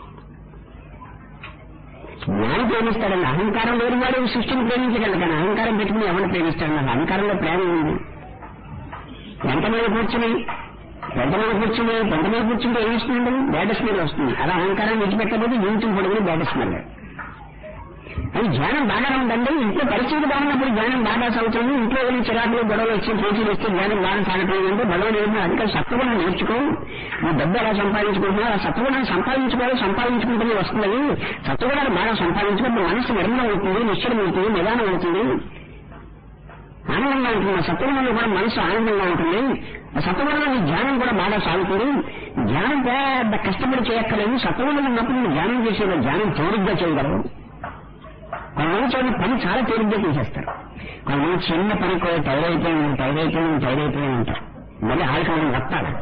జ్ఞానం ప్రేమిస్తాడండి అహంకారం లేని వాడు సృష్టిని ప్రేమించగలడు కానీ అహంకారం పెట్టుకుని ఎవరిని ప్రేమిస్తాడు నాకు అహంకారంలో ప్రేమ ఉంది ఎంతమంది కూర్చుని ఎంతమంది కూర్చుని కొంతమంది కూర్చుంటే ఏం వస్తుందండి బ్యాడ్ స్మెల్ వస్తుంది అలా అహంకారం విడిచిపెట్టకపోతే జీవితం పొడుగుని బ్యాడ్ స్మెల్ అది జ్ఞానం బాగానే ఉందండి ఇంట్లో పరిస్థితి బాగున్నప్పుడు జ్ఞానం బాగా సాగుతుంది ఇంట్లో వెళ్ళి చిరాకులు గొడవలు వచ్చి పోటీలు వస్తే జ్ఞానం బాగా సాగట్లేదు అంటే భగవాన్ ఏమో అందుకని సత్వగుణం నేర్చుకో నువ్వు డబ్బు ఎలా సంపాదించుకుంటున్నావు ఆ సత్వగుణాన్ని సంపాదించుకోవాలి సంపాదించుకుంటూనే వస్తుంది సత్వగుణాన్ని బాగా సంపాదించుకుంటే మనసు నిర్మలం అవుతుంది నిశ్చలం అవుతుంది నిదానం అవుతుంది ఆనందంగా ఉంటుంది ఆ సత్వగుణంలో కూడా మనసు ఆనందంగా ఉంటుంది ఆ సత్వగుణంలో నీ ధ్యానం కూడా బాగా సాగుతుంది ధ్యానం పెద్ద కష్టపడి చేయక్కర్లేదు సత్వగుణంలో ఉన్నప్పుడు నువ్వు ధ్యానం చేసేది ధ్యానం తేలిగ్గా చేయగలవు కొంతమంది చూడండి పని చాలా తేలిగ్గా చేసేస్తారు కొంతమంది చిన్న పని కూడా టైర్ అయిపోయింది టైర్ అయిపోయింది టైర్ అయిపోయింది అంటారు మళ్ళీ ఆల్కహాల్ వస్తాడు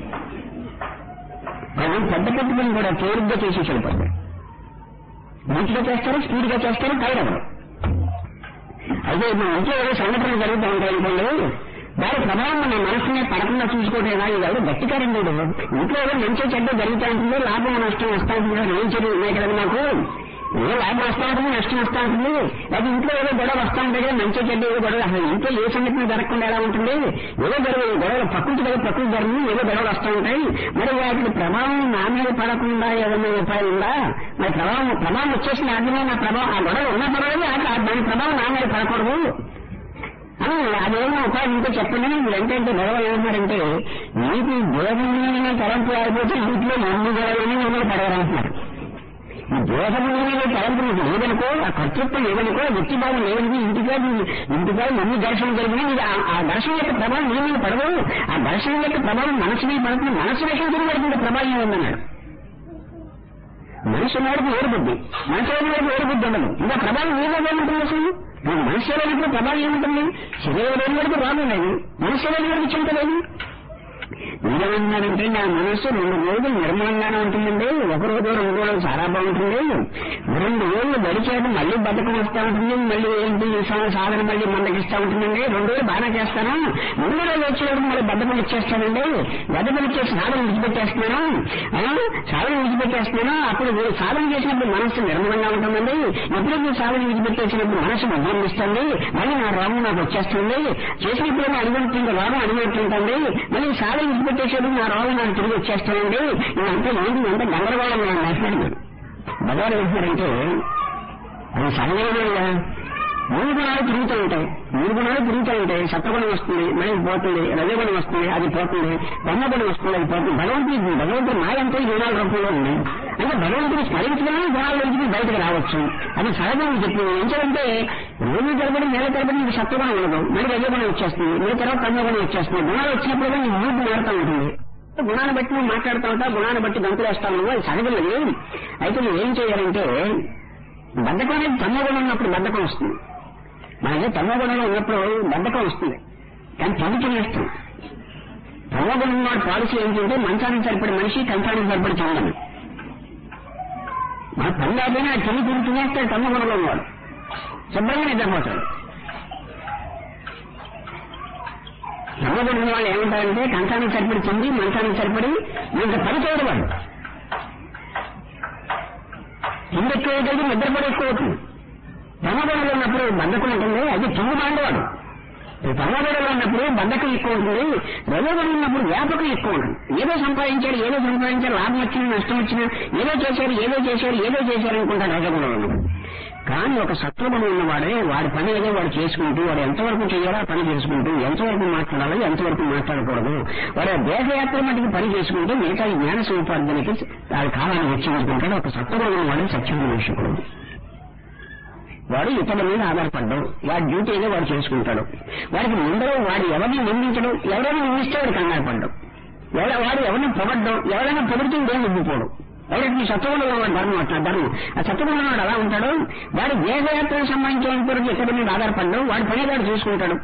కొంతమంది పెద్ద పెద్ద పని కూడా తేలిగ్గా చేసేసి వెళ్ళిపోతారు మంచిగా చేస్తారు స్పీడ్ గా చేస్తారు టైర్ అవ్వరు అయితే మన ఇంట్లో ఏదో సంఘటనలు జరుగుతూ ఉంటాయి అనుకోండి దాని ప్రభావం మన మనసునే పడకుండా చూసుకోవడం ఎలా ఇది ఎవరు గట్టికారం లేదు ఇంట్లో ఏదో మంచి చెడ్డ జరుగుతూ ఉంటుంది లాభం నష్టం వస్తూ ఉంటుంది కదా, ఏం చెడు ఉన్నాయి కదా నాకు ఏదో లాభం వస్తూ ఉంటుంది నష్టం వస్తూ ఉంటుంది అది ఇంట్లో ఏదో గొడవ వస్తూ ఉంటాయి కదా మంచి చెడ్డ ఏదో గొడవ అసలు ఇంట్లో ఏ సంఘటన జరగకుండా ఎలా ఉంటుంది ఏదో గొడవ గొడవలు ప్రకృతి కదా ప్రకృతి జరిగింది ఏదో గొడవలు వస్తూ ఉంటాయి మరి వాటి ప్రభావం నా మీద పడకుండా ఏదైనా ఉపాయం ఉందా మరి ప్రభావం ప్రభావం వచ్చేసిన ఆజ్ఞమే నా ప్రభావం ఆ గొడవ ఉన్న పర్వాలేదు ఆ- ఆ దాని ప్రభావం నా మీద పడకూడదు అని అదేమో ఉపాయం ఇంకో చెప్పండి మీరు ఏంటంటే గొడవ ఏమన్నారంటే మీకు దేహమైన తలంపు ఆడిపోతే ఇంట్లో ఎన్ని గొడవలని మిమ్మల్ని పడవాలంటున్నారు ఈ దేహమైన తలంపు మీకు లేదనుకో ఆ కర్తృత్వం లేదనుకో వ్యక్తి భావం లేదనుకో ఇంటిగా ఇంటిగా ఎన్ని ఘర్షణ జరిగినా మీకు ఆ- ఆ ఘర్షణ యొక్క ప్రభావం మీ మీద పడదు ఆ ఘర్షణ యొక్క ప్రభావం మనసు మీద పడుతుంది మనసు విషయం తిరిగి పడుతుంది ప్రభావం ఉందన్నాడు మనిషి వాడికి వేరు బుద్ధి మనిషి వాడికి వేరు బుద్ధి ఉండదు ఇంకా ప్రభావం ఏ విధంగా ఉంటుంది అసలు నువ్వు మనిషి లేనప్పుడు ప్రభావం ఏముంటుంది శరీరం లేని వరకు రోగం లేదు మనిషి లేని వరకు చింత లేదు మీరేమన్నారంటే నా మనస్సు రెండు రోజులు నిర్మలంగానే ఉంటుందండి ఒక రోజు రెండు రోజులు చాలా బాగుంటుంది రెండు రోజులు గడిచేది మళ్ళీ బతకం వస్తూ ఉంటుంది మళ్ళీ ఏంటి ఈ సా- సాధన మళ్ళీ మందకిస్తూ ఉంటుందండి రెండు రోజులు బాగానే చేస్తాను మూడు రోజులు వచ్చేటప్పుడు మళ్ళీ బద్దకం ఇచ్చేస్తానండి బద్దకం ఇచ్చేసి సాధన విడిచిపెట్టేస్తున్నాను ఆ, సాధన విడిచిపెట్టేస్తున్నాను అప్పుడు మీరు సాధన చేసినప్పుడు మనస్సు నిర్మలంగా ఉంటుందండి ఎప్పుడైతే సాధన విడిచిపెట్టేసినప్పుడు మనసు ఉద్యమిస్తుంది మళ్ళీ నా రోగం నాకు వచ్చేస్తుంది చేసినప్పుడు అనుకుంటుంది రోగం అనుకుంటుంటుంది మళ్ళీ సాధన విడిచిపెట్టేసేప్పుడు నా రోగం నాకు తిరిగి వచ్చేస్తానండి ఇదంతా ఏంటి అంత గందరగోళం నేను మాట్లాడింది భగవాన్ ఏమంటున్నారంటే అది సహజంగా మూడు గుణాలు తిరుగుతూ ఉంటాయి మూడు గుణాలు తిరుగుతూ ఉంటాయి సత్వగుణం వస్తుంది మళ్ళీ పోతుంది రజగుణం వస్తుంది అది పోతుంది బ్రహ్మగుణం వస్తుంది అది పోతుంది భగవంతుడి భగవంతుడు మాయ అంతా ఈ గుణాల రూపంలో ఉంది అంటే భగవంతుని స్మరించడమే గుణాల నుంచి బయటకు రావచ్చు అది సహజం చెప్పింది ఏంటంటే రోజు తరబడి నెల తరబడి నీకు సత్వగుణం ఉండదు మళ్ళీ రజగుణం వచ్చేస్తుంది మళ్ళీ తర్వాత బ్రహ్మగుణం వచ్చేస్తుంది గుణాలు వచ్చినప్పుడు నీ మూడు మారుతూ ఉంటుంది గుణాన్ని బట్టి నువ్వు మాట్లాడుతూ ఉంటావు గుణాన్ని బట్టి గంతులు వేస్తావు నువ్వు అది సహజం అది అయితే నువ్వు ఏం చేయాలంటే బద్ధకం అనేది తమోగుణం ఉన్నప్పుడు బద్ధకం వస్తుంది మనకి తమోగుణంలో ఉన్నప్పుడు బద్ధకం వస్తుంది కానీ తిండి తినేస్తాం తమోగుణం వాడి పాలసీ ఏంటంటే మంచానికి సరిపడే మనిషి కంచానికి సరిపడి తినడం మన పని లేకపోయినా ఆ తిని తిని తినేస్తాడు తమోగుణంలో వాడు శుభ్రంగా నిద్రపోతాడు తమోగుణం వాళ్ళు ఏమంటారంటే కంచానికి సరిపడి తిండి మంచానికి సరిపడి ఇంకా పని చేయడం వాళ్ళు తిండి ఎక్కువ అవుతుంది నిద్ర కూడా ఎక్కువ అవుతుంది తమగుణంలో ఉన్నప్పుడు బద్ధకం ఉంటుంది అది తిండి మాండవాడు తమగుణంలో ఉన్నప్పుడు బద్ధకం ఎక్కువ ఉంటుంది రజోగుణం ఉన్నప్పుడు వ్యాపకం ఎక్కువ ఉంటుంది ఏదో సంపాదించారు ఏదో సంపాదించారు లాభం వచ్చినా నష్టం వచ్చినా ఏదో చేశారు ఏదో చేశారు ఏదో చేశారు అనుకుంటారు రజోగుణం ఉన్నప్పుడు కానీ ఒక సత్వగుణం ఉన్నవాడే వాడి పని ఏదో వాడు చేసుకుంటూ వాడు ఎంతవరకు చేయాలో ఆ పని చేసుకుంటూ ఎంతవరకు మాట్లాడాలో ఎంతవరకు మాట్లాడకూడదు వాడు దేహయాత్ర మటుకు పని చేసుకుంటూ మిగతా ఈ జ్ఞాన సముపార్జనకి వాడి కాలాన్ని వెచ్చించుకుంటాడు ఒక సత్వగుణం ఉన్నవాడు సత్యమేషకుడు వాడు ఇతరుల మీద ఆధారపడ్డం వాడి డ్యూటీ ఏదో వాడు చేసుకుంటాడు వాడికి ముందర వాడు ఎవరిని నిందించడం ఎవరైనా నిందిస్తే వాడు కంగారు పడ్డం ఎవడ వాడు ఎవరిని పొగడ్డం ఎవరైనా పొగిడితే ఇదేం నిందిపోవడం ఎవరికి సత్వగుణంలో వాడు ధర్మం అట్లా ధర్మం ఆ సత్వగుణంలో వాడు ఎలా ఉంటాడు వాడు దేహయాత్రకు సంబంధించినంత వరకు ఇతరుల మీద ఆధారపడ్డం వాడి పని వాడు చూసుకుంటాడు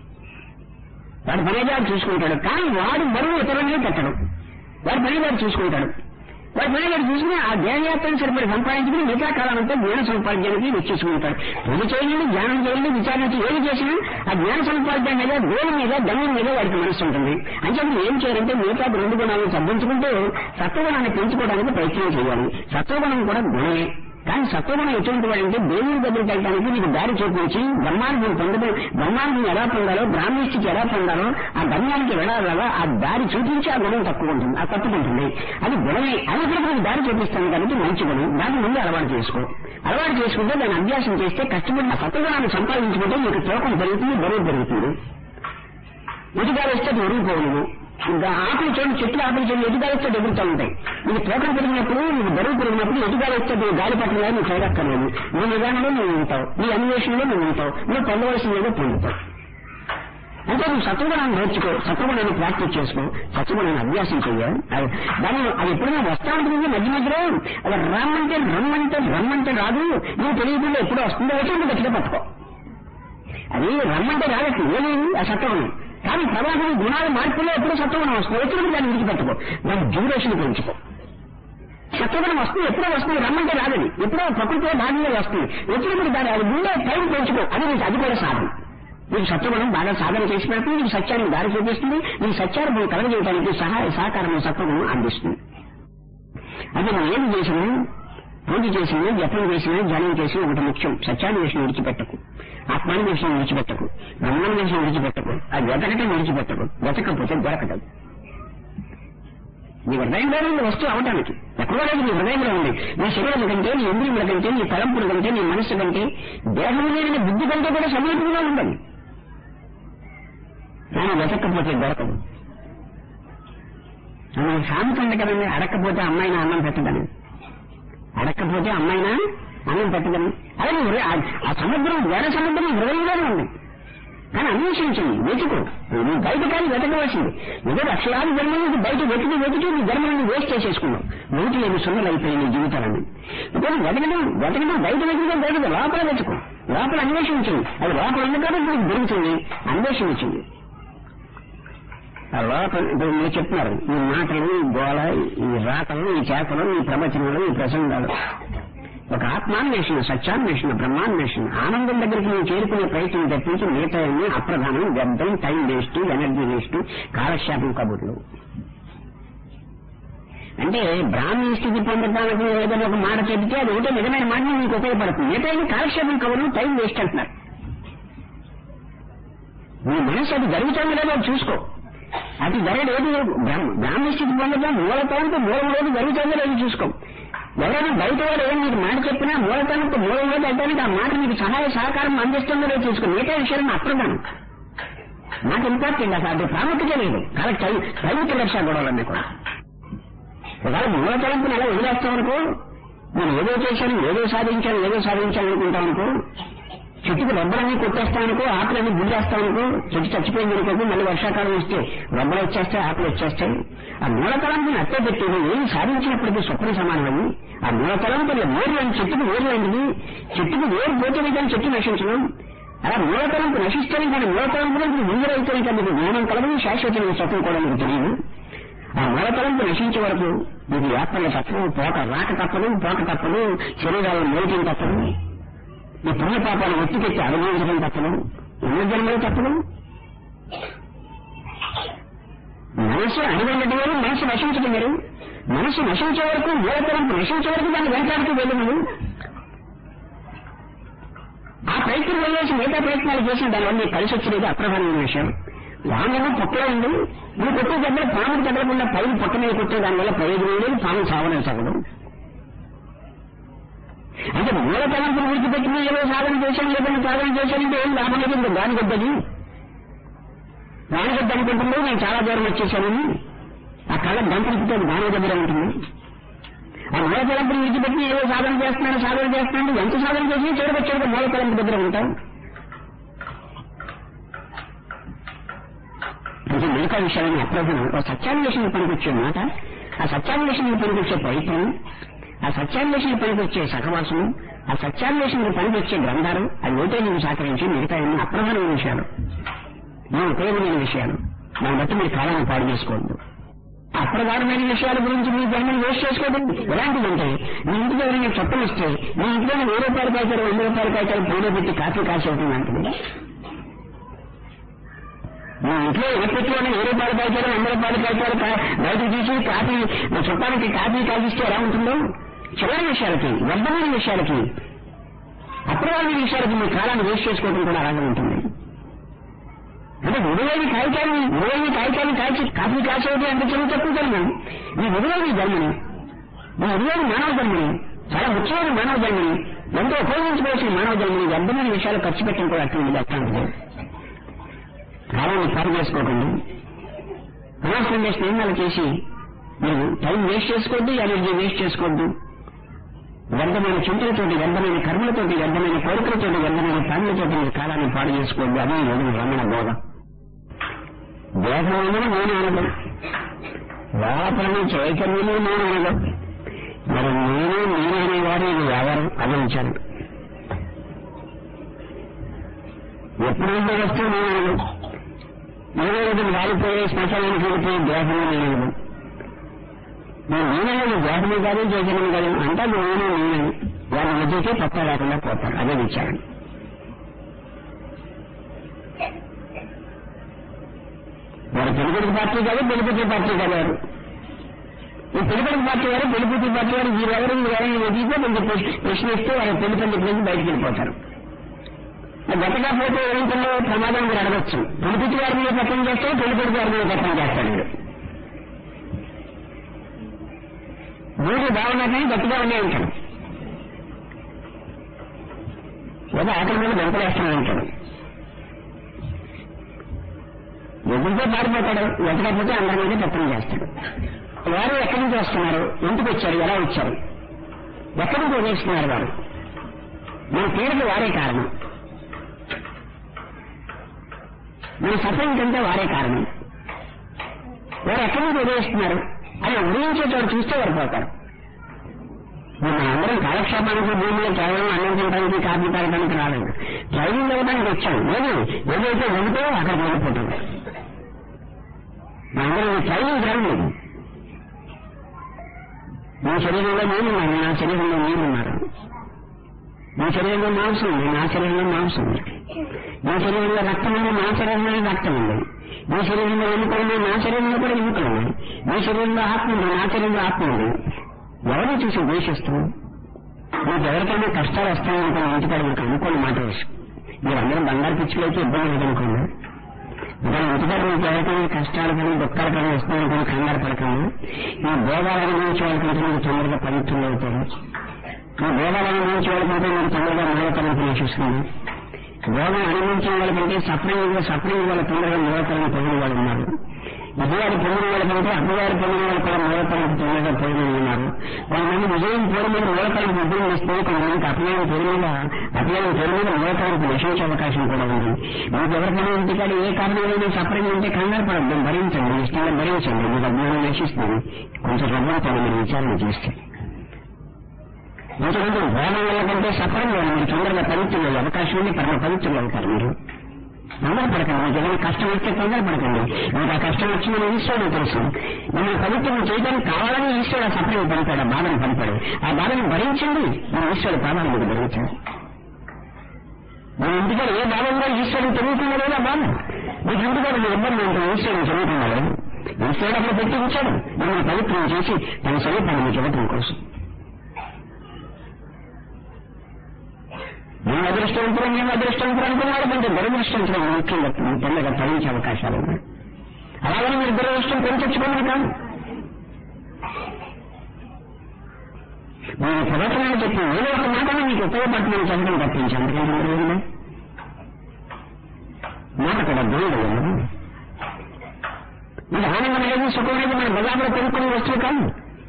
వాడి పని వాడు చూసుకుంటాడు కానీ వాడు బరువు ఇతరుల మీద పెట్టడం వాడి పని వాడు చూసుకుంటాడు వాడి పని వాడు చూసుకుని ఆ ధ్యానయాత్రను సరిపడి సంపాదించుకుని మిగతా కాలాలంతా జ్ఞాన సంపాదనకి వెచ్చేసుకుంటాడు పూజ చేయండి ధ్యానం చేయండి విచారణ చేయండి, ఏది చేసినా ఆ జ్ఞాన సంపాదన మీద గోలు మీద ధనం మీద వాడికి మనసు ఉంటుంది అంటే అప్పుడు ఏం చేయాలంటే మిగతా రెండు గుణాలను తగ్గించుకుంటూ సత్వగుణాన్ని పెంచుకోవడానికి ప్రయత్నం చేయాలి సత్వగుణం కూడా గుణమే కానీ సత్వగుణం ఎటువంటి వాడంటే దేవుని దగ్గరికి వెళ్ళడానికి నీకు దారి చూపించి బ్రహ్మాండం పొందడం బ్రహ్మాండం ఎలా పొందాలో బ్రాహ్మణిస్థితి ఎలా పొందాలో ఆ గమ్యానికి వెళ్ళాలా ఆ దారి చూపించి ఆ గుణం తక్కువ ఉంటుంది ఆ తప్పుకుంటుంది అది గుణమే అయినప్పటికీ నీకు దారి చూపిస్తాను కాబట్టి మంచి గుణం దాన్ని ముందు అలవాటు చేసుకో అలవాటు చేసుకుంటే దాన్ని అభ్యాసం చేస్తే కష్టపడి ఆ సత్వగుణాన్ని సంపాదించుకుంటే నీకు తూకం పెరుగుతుంది బరువు పెరుగుతుంది ఎదుగాలు వస్తే అది ఒరిగిపోవు ఇంకా ఆకులు చూడండి చెట్లు ఆకులు చూడండి ఎదుగాలు వస్తే ఎదుగుతూ ఉంటాయి నీకు తోకం పెరిగినప్పుడు నీకు బరువు పెరిగినప్పుడు ఎదుగాలు వస్తే నువ్వు గాలి పట్టలేదు నువ్వు చేయక్కర్లేదు నీ నిదానంలో నువ్వు ఉంటావు నీ అన్వేషణలో నువ్వు ఉంటావు నువ్వు పొందవలసిందేదో పొందుతావు అంటే నువ్వు సత్వగుణాన్ని నేర్చుకో సత్వగుణాన్ని ప్రాక్టీస్ చేసుకో సత్వగుణాన్ని అభ్యాసం చెయ్యాలి అది దాన్ని అది ఎప్పుడైనా వస్తా ఉంటుంది మధ్య మధ్యలో అది రమ్మంటే రమ్మంటే రమ్మంటే రాదు నువ్వు తెలియకుండా ఎప్పుడో వస్తుందో వచ్చి గట్టిగా పట్టుకో అది రమ్మంటే రాదట్టు ఏది ఆ సత్వగుణం కానీ ప్రవాహం గుణాల మార్పులో ఎప్పుడో సత్వగుణం వస్తుంది వచ్చినప్పుడు దాన్ని విడిచిపెట్టుకో దాని డ్యూరేషన్ పెంచుకో సత్వగుణం వస్తుంది ఎప్పుడో వస్తుంది రమ్మంటే రాదని ఎప్పుడో ప్రకృతిలో భాగంగా వస్తుంది వచ్చినప్పుడు దాని అది ముందే టైం పెంచుకో అది నీకు అది కూడా సాధన నీకు సత్వగుణం బాగా సాధన చేసి పెడుతుంది నీకు సత్యానికి దారి చూపిస్తుంది నీకు సత్యాన్ని కలగజేయడానికి సహాయ సహకారం సత్వగుణం అందిస్తుంది అది నువ్వు ఏం చేసినా పూజ చేసినా జపం చేసినా ధ్యానం చేసినా ఒకటి ముఖ్యం సత్యాన్ని విషయం విడిచిపెట్టకు ఆత్మాన్ని విషయం విడిచిపెట్టకు బ్రహ్మాన్ని విషయం విడిచిపెట్టకు అది వెతకటం విడిచిపెట్టకు వెతకపోతే దొరకదు నీ హృదయంలో ఉంది వస్తువు అవటానికి ఎక్కడో లేదు నీ హృదయంలో ఉంది నీ శరీరం కంటే నీ ఇంద్రియముల కంటే నీ తలంపుల కంటే నీ మనస్సు కంటే దేహం లేని బుద్ధి కంటే కూడా సమీపంగా ఉండాలి కానీ వెతక్కపోతే దొరకదు మనం సామెత ఉంది కదండి అడక్కపోతే అమ్మాయిన అన్నం పెట్టదని అడక్కపోతే అమ్మాయిన అన్నం పెట్టదని అదే నీ హృదయ- ఆ- ఆ సముద్రం వేరే సముద్రం నీ హృదయంలోనే ఉంది కానీ అన్వేషించండి వెతుకు నువ్వు బయట కానీ వెతకవలసింది ఏదో లక్షలాది జన్మల నుంచి బయట వెతికి వెతికి నీ జన్మలను వేస్ట్ చేసేసుకున్నావు నూటి ఐదు సున్నలు అయిపోయి నీ జీవితాలని ఇప్పుడు వెతకడం వెతకడం బయట వెతకడం బయట లోపల వెతుకు లోపల అన్వేషించండి అది లోపల ఉంది కాబట్టి నీకు దొరుకుతుంది అన్వేషించండి ఆ లోపల ఇప్పుడు మీరు చెప్తున్నారు ఈ మాటలు ఈ గోళ ఈ రాతలు ఈ చేతలు ఈ ప్రవచనాలు ఈ ప్రసంగాలు ఒక ఆత్మాన్వేషణ సత్యాన్వేషణ బ్రహ్మాన్వేషణ ఆనందం దగ్గరికి నేను చేరుకునే ప్రయత్నం తప్పించి మిగతా అన్ని అప్రధానం వ్యర్థం టైం వేస్ట్ ఎనర్జీ వేస్ట్ కాలక్షేపం కబుర్లు అంటే బ్రాహ్మీ స్థితి పొందడానికి ఏదైనా ఒక మాట చెబితే అది ఒకటే నిజమైన మాట మీకు ఉపయోగపడుతుంది మిగతా అన్ని కాలక్షేపం కబుర్లు టైం వేస్ట్ అంటున్నారు నీ మనసు అది జరుగుతుందో లేదో అది చూసుకో అది జరగలేదు బ్రాహ్మ బ్రాహ్మీ స్థితి పొందడం మూలతనంతో మూలం లేదు జరుగుతుందో లేదో చూసుకో ఎవరైనా బయట వాడు ఏం నీకు మాట చెప్పినా మూలతనంతో మూలం లేదు అంటే ఆ మాట నీకు సహాయ సహకారం అందిస్తుందో లేదో చూసుకో మిగతా విషయాలను అప్రధానం నాకు ఇంపార్టెంట్ అసలు అది ప్రాముఖ్యత లేదు కాబట్టి టైం టైం లక్ష గొడవలన్నీ కూడా ఒకవేళ మూల తలంపుని ఎలా వదిలేస్తాం అనుకో నేను ఏదో చేశాను ఏదో సాధించాను ఏదో సాధించాను అనుకుంటాం అనుకో చెట్టుకు రబ్బరన్నీ కొట్టేస్తానుకో ఆకులన్నీ గుండేస్తానుకో చెట్టు చచ్చిపోయింది అనుకో మళ్ళీ వర్షాకాలం వస్తే రబ్బలు వచ్చేస్తాయి ఆకులు వచ్చేస్తాయి ఆ మూలతలంపుని అట్టే పెట్టి నువ్వు ఏం సాధించినప్పటికీ స్వప్న సమానమని ఆ మూలతలంపుని వేరు అని చెట్టుకు వేరు అయింది చెట్టుకు వేరు పోతే కానీ చెట్టు నశించడం అలా మూలతలంపు నశిస్తాయి కానీ మూలతలంపు నుంచి ముందరైతే ఇక మీకు జ్ఞానం కలదు శాశ్వతమైన సత్యం కూడా మీకు తెలియదు ఆ మూలతలంపు నశించే వరకు మీకు యాత్రలు తప్పదు పోక రాక తప్పదు పోక తప్పదు శరీరాలను మోయటం తప్పదు ఈ పుణ్యపాపాలు ఎత్తుకెత్తి అనుభవించడం తప్పదు ఎన్ని జన్మలు తప్పదు మనసు అణిగొండటం వేరు మనసు నశించడం వేరు మనసు నశించే వరకు మూలతలంపు నశించే వరకు దాన్ని వెంటాడుతూ వెళ్ళదు ఆ ప్రయత్నం వదిలేసి మిగతా ప్రయత్నాలు చేసిన దానివల్ల నీకు కలిసి వచ్చేది అప్రధానమైన విషయం వామేమో పొక్కలో ఉంది నువ్వు కొట్టే దెబ్బలు పాముకు తగ్గకుండా పైన పొట్ట మీద కొట్టే దానివల్ల ప్రయోజనం లేదు పాము సావనే సగదు అంటే మూల తలంపులు విడిచిపెట్టిన ఏదో సాధన చేశాను ఏదైనా సాధన చేశానంటే ఏం లాభం లేదు ఇంకా దానికొద్దది దానికొద్దు అనుకుంటుంది నేను చాలా దూరం వచ్చేసానని ఆ కళ్ళ గంటలతో దాని దగ్గర ఉంటుంది ఆ మూల తలంపులు విడిచిపెట్టి ఏదో సాధన చేస్తున్నాను సాధన చేస్తున్నాను ఎంత సాధన చేసి చివరికి వచ్చేది మూల తలంపు దగ్గర ఉంటాం అంటే మిగతా విషయాలను అప్రభులు ఒక సత్యాన్వేషణ పనికొచ్చే మాట ఆ సత్యాన్వేషణకు పనికొచ్చే ప్రయత్నం ఆ సత్యాన్వేషణ పనికొచ్చే సహవాసము ఆ సత్యాన్వేషణకు పనికొచ్చే గ్రంథాలు అవి ఒకటే నీకు సహకరించి మిగతా అన్ని అప్రధానమైన విషయాలు మీ ఉపయోగమైన విషయాలు దాన్ని బట్టి మీరు కాలాన్ని పాడు చేసుకోవద్దు అప్రధానమైన విషయాల గురించి మీ జన్మని వేస్ట్ చేసుకోవడం ఎలాంటిదంటే మీ ఇంటికి ఎవరైనా చొప్పలు ఇస్తే మీ ఇంట్లో వెయ్యి రూపాయలు కాల్చారు వంద రూపాయలు కాల్చారు పూలో పెట్టి కాఫీ కాల్చేయటం లాంటిది మీ ఇంట్లో ఎలక్ట్రిక్లోనే ఏ రూపాయలు కాల్చారు వంద రూపాయలు కాల్చారు బయటకు తీసి కాఫీ మా చుట్టానికి కాఫీ కాల్చిస్తే ఎలా ఉంటుందో చివరి విషయాలకి వ్యర్థమైన విషయాలకి అప్రధానమైన విషయాలకి మీ కాలాన్ని వేస్ట్ చేసుకోవడం కూడా అలాగే ఉంటుంది అంటే విలువైన కాగితాలు విలువైన కాగితాలు కాల్చి కాఫీ కాల్చేది అంటే చిన్న తక్కువ జన్మ మీ విలువైన జన్మని మీ విలువైన మానవ జన్మని చాలా ముఖ్యమైన మానవ జన్మని ఎంతో ఉపయోగించుకోవాల్సిన మానవ జన్మని వ్యర్థమైన విషయాలు ఖర్చు పెట్టడం కూడా అట్లా అట్లాంటిది కాలాన్ని పాడు చేసుకోకండి అనవసరంగా స్నేహాలు చేసి మీరు టైం వేస్ట్ చేసుకోవద్దు ఎనర్జీ వేస్ట్ చేసుకోవద్దు వ్యర్థమైన చింతలతోటి వ్యర్థమైన కర్మలతోటి వ్యర్థమైన కోరికలతోటి వ్యర్థమైన పనులతోటి మీరు కాలాన్ని పాడు చేసుకోవద్దు అదే రోజు రమణ బోధ దేహమైన మౌనానదు లోపల చైతన్యము మౌనానదు మరి నేను నేను అనేవారు ఇది ఎవరు అభించారు ఎప్పుడైతే వస్తే నేను ఏదైనా వారిపోయే శ్మశానానికి వెళ్ళిపోయే దేహమే నేను నేను నేననేది దేహమే కాదు చైతన్యం కాదు అంతా నేనే నేనే వాళ్ళ మధ్యకే పక్క లేకుండా పోతారు అదే విచారణ వారు తెలుగుడి పార్టీ కాదు తెలుగుతి పార్టీ కాదు వారు ఈ తెలుగుడి పార్టీ వారు తెలుగుతి పార్టీ వారు వీరెవరు వీరెవరిని వదిలితే కొంచెం ప్రశ్న ఇస్తే వారు పెళ్లి పండితుల నుంచి బయటకు వెళ్ళిపోతారు గతగా పోతే ఏమిటంలో ప్రమాదం మీరు అడగచ్చు పెళ్లిపుచ్చి వారి మీద చట్టం చేస్తాడు పెళ్లికొడుకు వారి మీద చట్టం చేస్తాడు వీడు మూడు బాగున్నా కానీ గట్టిగా ఉండే ఉంటాడు ఏదో ఆకలి మీద వెంకలేస్తూనే ఉంటాడు ఎదురుతో పారిపోతాడు వెతకపోతే అందరి మీద చట్టం చేస్తాడు వారు ఎక్కడి నుంచి వస్తున్నారు ఎందుకు వచ్చారు ఎలా వచ్చారు ఎక్కడి నుంచి వదిలేస్తున్నారు వారు మన పేరుకు వారే కారణం మన సఫరింగ్ కంటే వారే కారణం వారు ఎక్కడి నుంచి ఉదయిస్తున్నారు అని ఉదయించేటోడు చూస్తే వారు పోతారు మన అందరం కాలక్షేపానికి భూమిలో కేవలం అన్నం తినడానికి కాఫీ తాగడానికి రాలేదు ట్రైనింగ్ ఇవ్వడానికి వచ్చాం లేదు ఏదైతే వెళ్తే అక్కడికి వెళ్ళిపోతుంది మనందరం ట్రైనింగ్ జరగలేదు మీ శరీరంలో నేనున్నాను నా శరీరంలో మీరున్నారు మీ శరీరంలో మాంసం ఉంది నా శరీరంలో మాంసం ఉంది మీ శరీరంలో రక్తం ఉంది నా శరీరంలో రక్తం ఉంది మీ శరీరంలో ఎముకలు ఉన్నాయి నా శరీరంలో కూడా ఎముకలు ఉన్నాయి మీ శరీరంలో ఆత్మ ఉంది నా శరీరంలో ఆత్మ ఉంది ఎవరిని చూసి ద్వేషిస్తాం మీకు ఎవరికైనా కష్టాలు వస్తాయనుకున్న ఇంటికాడ మీకు అనుకోని మాట వేసు మీరందరూ బంగారు పిచ్చులైతే ఇబ్బంది లేదనుకోండి దాని ఇంటికాడ మీకు ఎవరికైనా కష్టాలు కానీ దుఃఖాలు కానీ వస్తాయనుకుని కంగారు పడకండి ఈ భోగాలు అనుభవించే వాళ్ళకంటే మీకు తొందరగా పవిత్రులు అవుతారు ఈ భోగాలు అనుభవించే వాళ్ళకంటే మీకు తొందరగా మూలతలను నశిస్తుంది భోగం అనుభవించే వాళ్ళకంటే సఫరింగ్ సఫరింగ్ వాళ్ళ తొందరగా మూలతలను పొందిన వాళ్ళు ఉన్నారు విజయాలు పొందిన వాళ్ళకంటే అమ్మగారు పొందిన వాళ్ళు కూడా మూలతలకు తొందరగా పొందిన ఉన్నారు కొంతమంది విజయం పేరు మీద మూలతలకు ఉద్యోగం ఇస్తే కొంతమందికి అపజయం పేరు మీద అపజయం పేరు మీద మూలతలకు నశించే అవకాశం కూడా ఉంది మీకు ఎవరికైనా ఇంటికాడ ఏ కారణమైనా సఫరింగ్ ఉంటే కంగారు పడద్దు భరించండి ఇష్టంగా భరించండి మీకు అజ్ఞానం నశిస్తుంది కొంచెం రమ్మంటాను మీరు విచారణ చేస్తే ఇంతకుముందు భోగం వల్ల కంటే సఫరం వల్ల మీరు తొందరగా పవిత్రులు అయ్యే అవకాశం ఉంది పరమ పవిత్రులు అవుతారు మీరు తొందర పడకండి మీకు ఏదైనా కష్టం వస్తే తొందర పడకండి మీకు ఆ కష్టం వచ్చిందని ఈశ్వరుడు తెలుసు మిమ్మల్ని పవిత్రం చేయడానికి కావాలని ఈశ్వరుడు ఆ సఫరం పంపాడు ఆ బాధను పంపాడు ఆ బాధను భరించండి మీ ఈశ్వరుడు పాదాలు మీకు భరించండి మన ఇంటికాడ ఏ బాధ ఉందో ఈశ్వరుడు తెలియకుండా లేదా బాధ మీకు ఇంటికాడ మీ ఇబ్బంది ఉంటుంది ఈశ్వరుడు తెలియకుండా లేదు ఈశ్వరుడు అక్కడ పెట్టి ఉంచాడు మిమ్మల్ని పవిత్రం చేసి తన స్వరూపాన్ని మీకు ఇవ్వటం కోసం మేము అదృష్టవంతులు మేము అదృష్టవంతులు అనుకున్నారు కొంచెం దురదృష్టవంతులు ముఖ్యంగా తొందరగా ఫలించే అవకాశాలు ఉన్నాయి అలాగని మీరు దురదృష్టం పెంచొచ్చుకోమని కాదు మీరు ప్రవచనాలు చెప్పి ఏదో ఒక మాటను మీకు ఉపయోగపడుతుందని చెప్పడం తప్పించి అందుకని మీరు మాట కూడా దేవుడు ఇది ఆనందం అనేది సుఖం అనేది మన బజార్లో కొనుక్కునే వస్తువు కాదు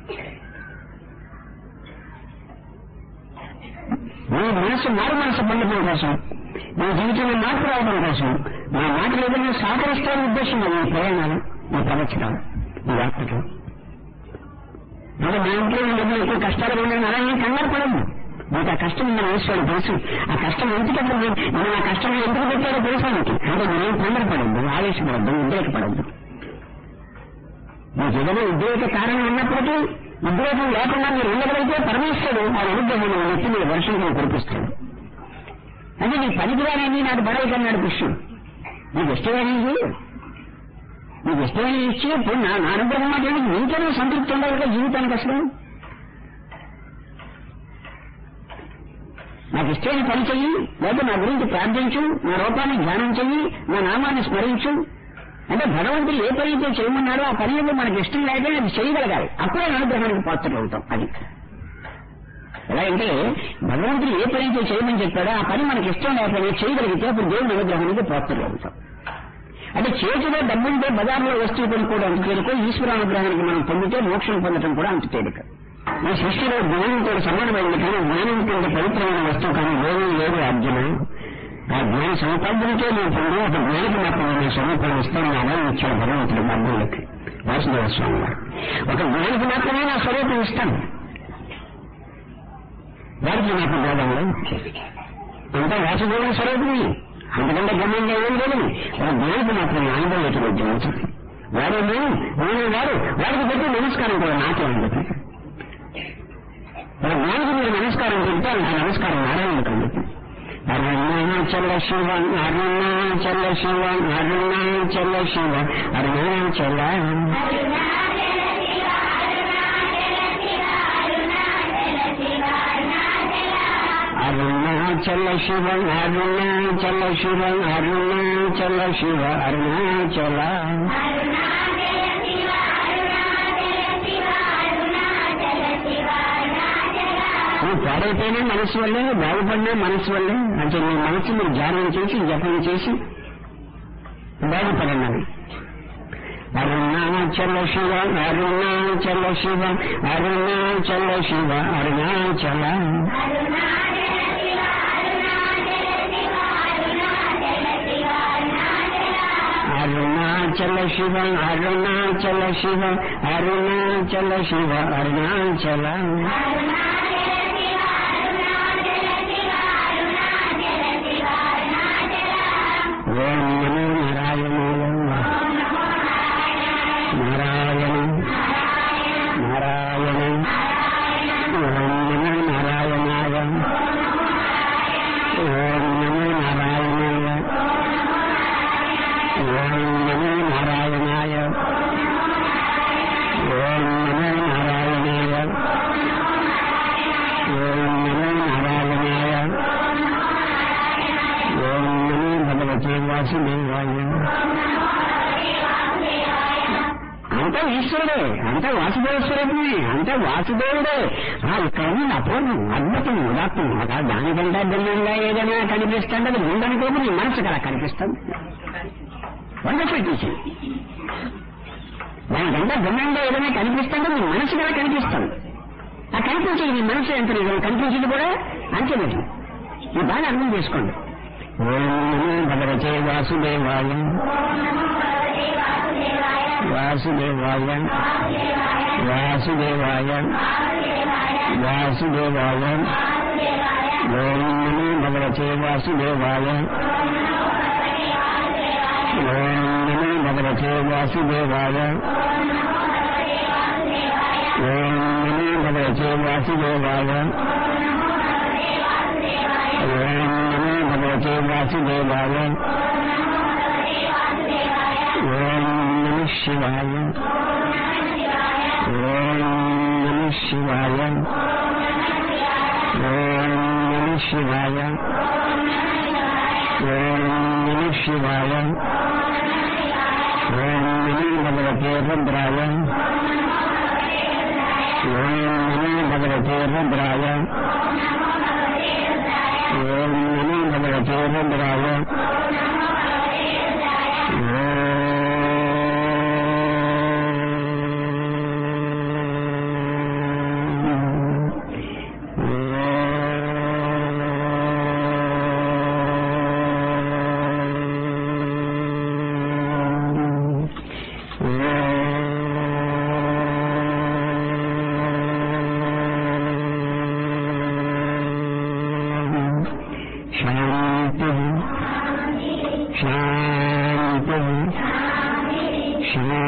మీ మనసు మారు మనసు పొందడం కోసం మీ జీవితంలో మార్పు రావడం కోసం మా మాటలు ఏదైనా సహకరిస్తారని ఉద్దేశం మీ ప్రయాణాలు మీ ప్రవచనాలు మీ యాత్రలు మరి మా ఇంట్లో ఉండేది ఎక్కువ కష్టాలు ఉన్నాయి అలా ఏం కంగారు పడము మీకు ఆ కష్టం మన ఈశ్వరుడు తెలుసు ఆ కష్టం ఎందుకంటే మనం ఆ కష్టం ఎందుకు పెట్టారో తెలుసా మీకు అంటే మీరేం తొందరపడద్దు ఆవేశపడద్దు ఉద్రేకపడద్దు మీకు ఏదైనా ఉద్రేక కారణం ఉన్నప్పటికీ ఉద్రేకం లేకుండా మీరు ఉండగలిగితే పరమేశ్వరుడు ఆ అనుగ్రహం మన నెత్తి మీద వర్షంగా కురిపిస్తాడు అంటే నీ పనికిరానని నాకు బడవ కన్నాడు కృష్ణుడు నీకు ఇష్టమైనది నీకు ఇష్టమైన ఇచ్చి ఇప్పుడు నా నా అనుగ్రహం మాట ఏంటి నీకైనా సంతృప్తి ఉండాలి కదా జీవితానికి అసలు నాకు ఇష్టమైన పని చెయ్యి లేదా నా గురించి ప్రార్థించు నా రూపాన్ని ధ్యానం చెయ్యి నా నామాన్ని స్మరించు అంటే భగవంతుడు ఏ పని అయితే చేయమన్నాడో ఆ పని ఏదో మనకి ఇష్టం లేక అది చేయగలగాలి అప్పుడే ఆయన అనుగ్రహానికి పాత్రలు అవుతాం అది ఎలా అంటే భగవంతుడు ఏ పని అయితే చేయమని చెప్పాడో ఆ పని మనకి ఇష్టం లేకపోతే చేయగలిగితే అప్పుడు దేవుని అనుగ్రహానికి పాత్రలు అవుతాం అంటే చేతిలో డబ్బుంటే బజార్లో వస్తువు కొనుక్కోవడం అంత తేలిక ఈశ్వరానుగ్రహానికి మనం పొందితే మోక్షం పొందడం కూడా అంత తేలిక ఈ సృష్టిలో జ్ఞానంతో సమానమైంది కానీ జ్ఞానం కింద పవిత్రమైన వస్తువు కానీ లేదు లేదు అర్జున ఆ జ్ఞాన సముపార్జనతో నేను పొంది ఒక జ్ఞానికి మాత్రం నేను స్వరూపాన్ని ఇస్తాను అలా ఇచ్చాడు భగవంతుడు మధ్యలోకి వాసుదేవ స్వామి వారు ఒక జ్ఞానికి మాత్రమే నా స్వరూపం ఇస్తాను వారికి నాకు బోధంలో అంతా వాసుదేవుని స్వరూపమే అంతకంటే గమ్యంగా ఏం లేదు ఒక జ్ఞానికి మాత్రం ఆనందం ఉద్యమించాలి వాడు నేను నేను వాడు వాడికి పెట్టి నమస్కారం కూడా నాకే ఉంది ఒక జ్ఞానికి మీరు నమస్కారం చెప్తే ఆ నమస్కారం నారాయణకండి అరుణాచల శివ అరుణాచల శివ అరుణాచల శివ అరుణాచల అరుణాచల శివ అరుణాచల శివ అరుణాచల శివ అరుణాచల నువ్వు పాడైపోయినా మనసు వల్లే బాగుపడినా మనసు వల్లే అంటే నీ మనసు మీరు ధ్యానం చేసి జపం చేసి బాగుపడన్నది అరుణాచల శివ అరుణాచల శివ అరుణాచల శివ అరుణాచల అరుణాచల శివ అరుణాచల శివ అరుణాచల శివ అరుణాచల ఓం నమో నారాయణాయ నారాయణ నారాయణ ఓం నమో నారాయణాయ ఓం నమో నారాయణాయ ఓం నమో నారాయణాయ ఓం నమో నారాయణాయ ఓం నమో నారాయణాయ ఓం నమో భగవతే వాసుదేవాయ అంతా ఈశ్వరుడే అంతా వాసుదేవ స్వరూపమే అంతా వాసుదేవుడే ఆ ఇక్కడ ఉంది అపూర్వం అద్భుతం ఉదాత్తం అలా దానికంటే భిన్నంగా ఏదైనా కనిపిస్తుంది అది ఉందనుకోకు నీ మనసుకు అలా కనిపిస్తుంది వండర్ఫుల్ టీచింగ్ దానికంటే భిన్నంగా ఏదైనా కనిపిస్తుంటే నీ మనసుకు అలా కనిపిస్తుంది ఆ కనిపించేది నీ మనసు ఎంత నిజం కనిపించేది కూడా అంతే నిజం ఈ బాగా అర్థం చేసుకోండి ఓం నమో భగవతే వాసుదేవాయ వాసుదేవాయ వాసుదేవాయ వాసుదేవాయ ఓం నమో భగవతే వాసుదేవాయ ఓం నమో భగవతే వాసుదేవాయ ఓం నమో భగవతే వాసుదేవాయ ఓం నమో భగవతే వాసుదేవాయ ఓం నమ శివాయ ఓం నమ శివాయ ఓం నమ శివాయ ఓం నమ శివాయ ఓం నమో భగవతే రుద్రాయ ఓం నమో భగవతే రుద్రాయ ఓం నమో భగవతే రుద్రాయ శాంతి శాంతి శాంతి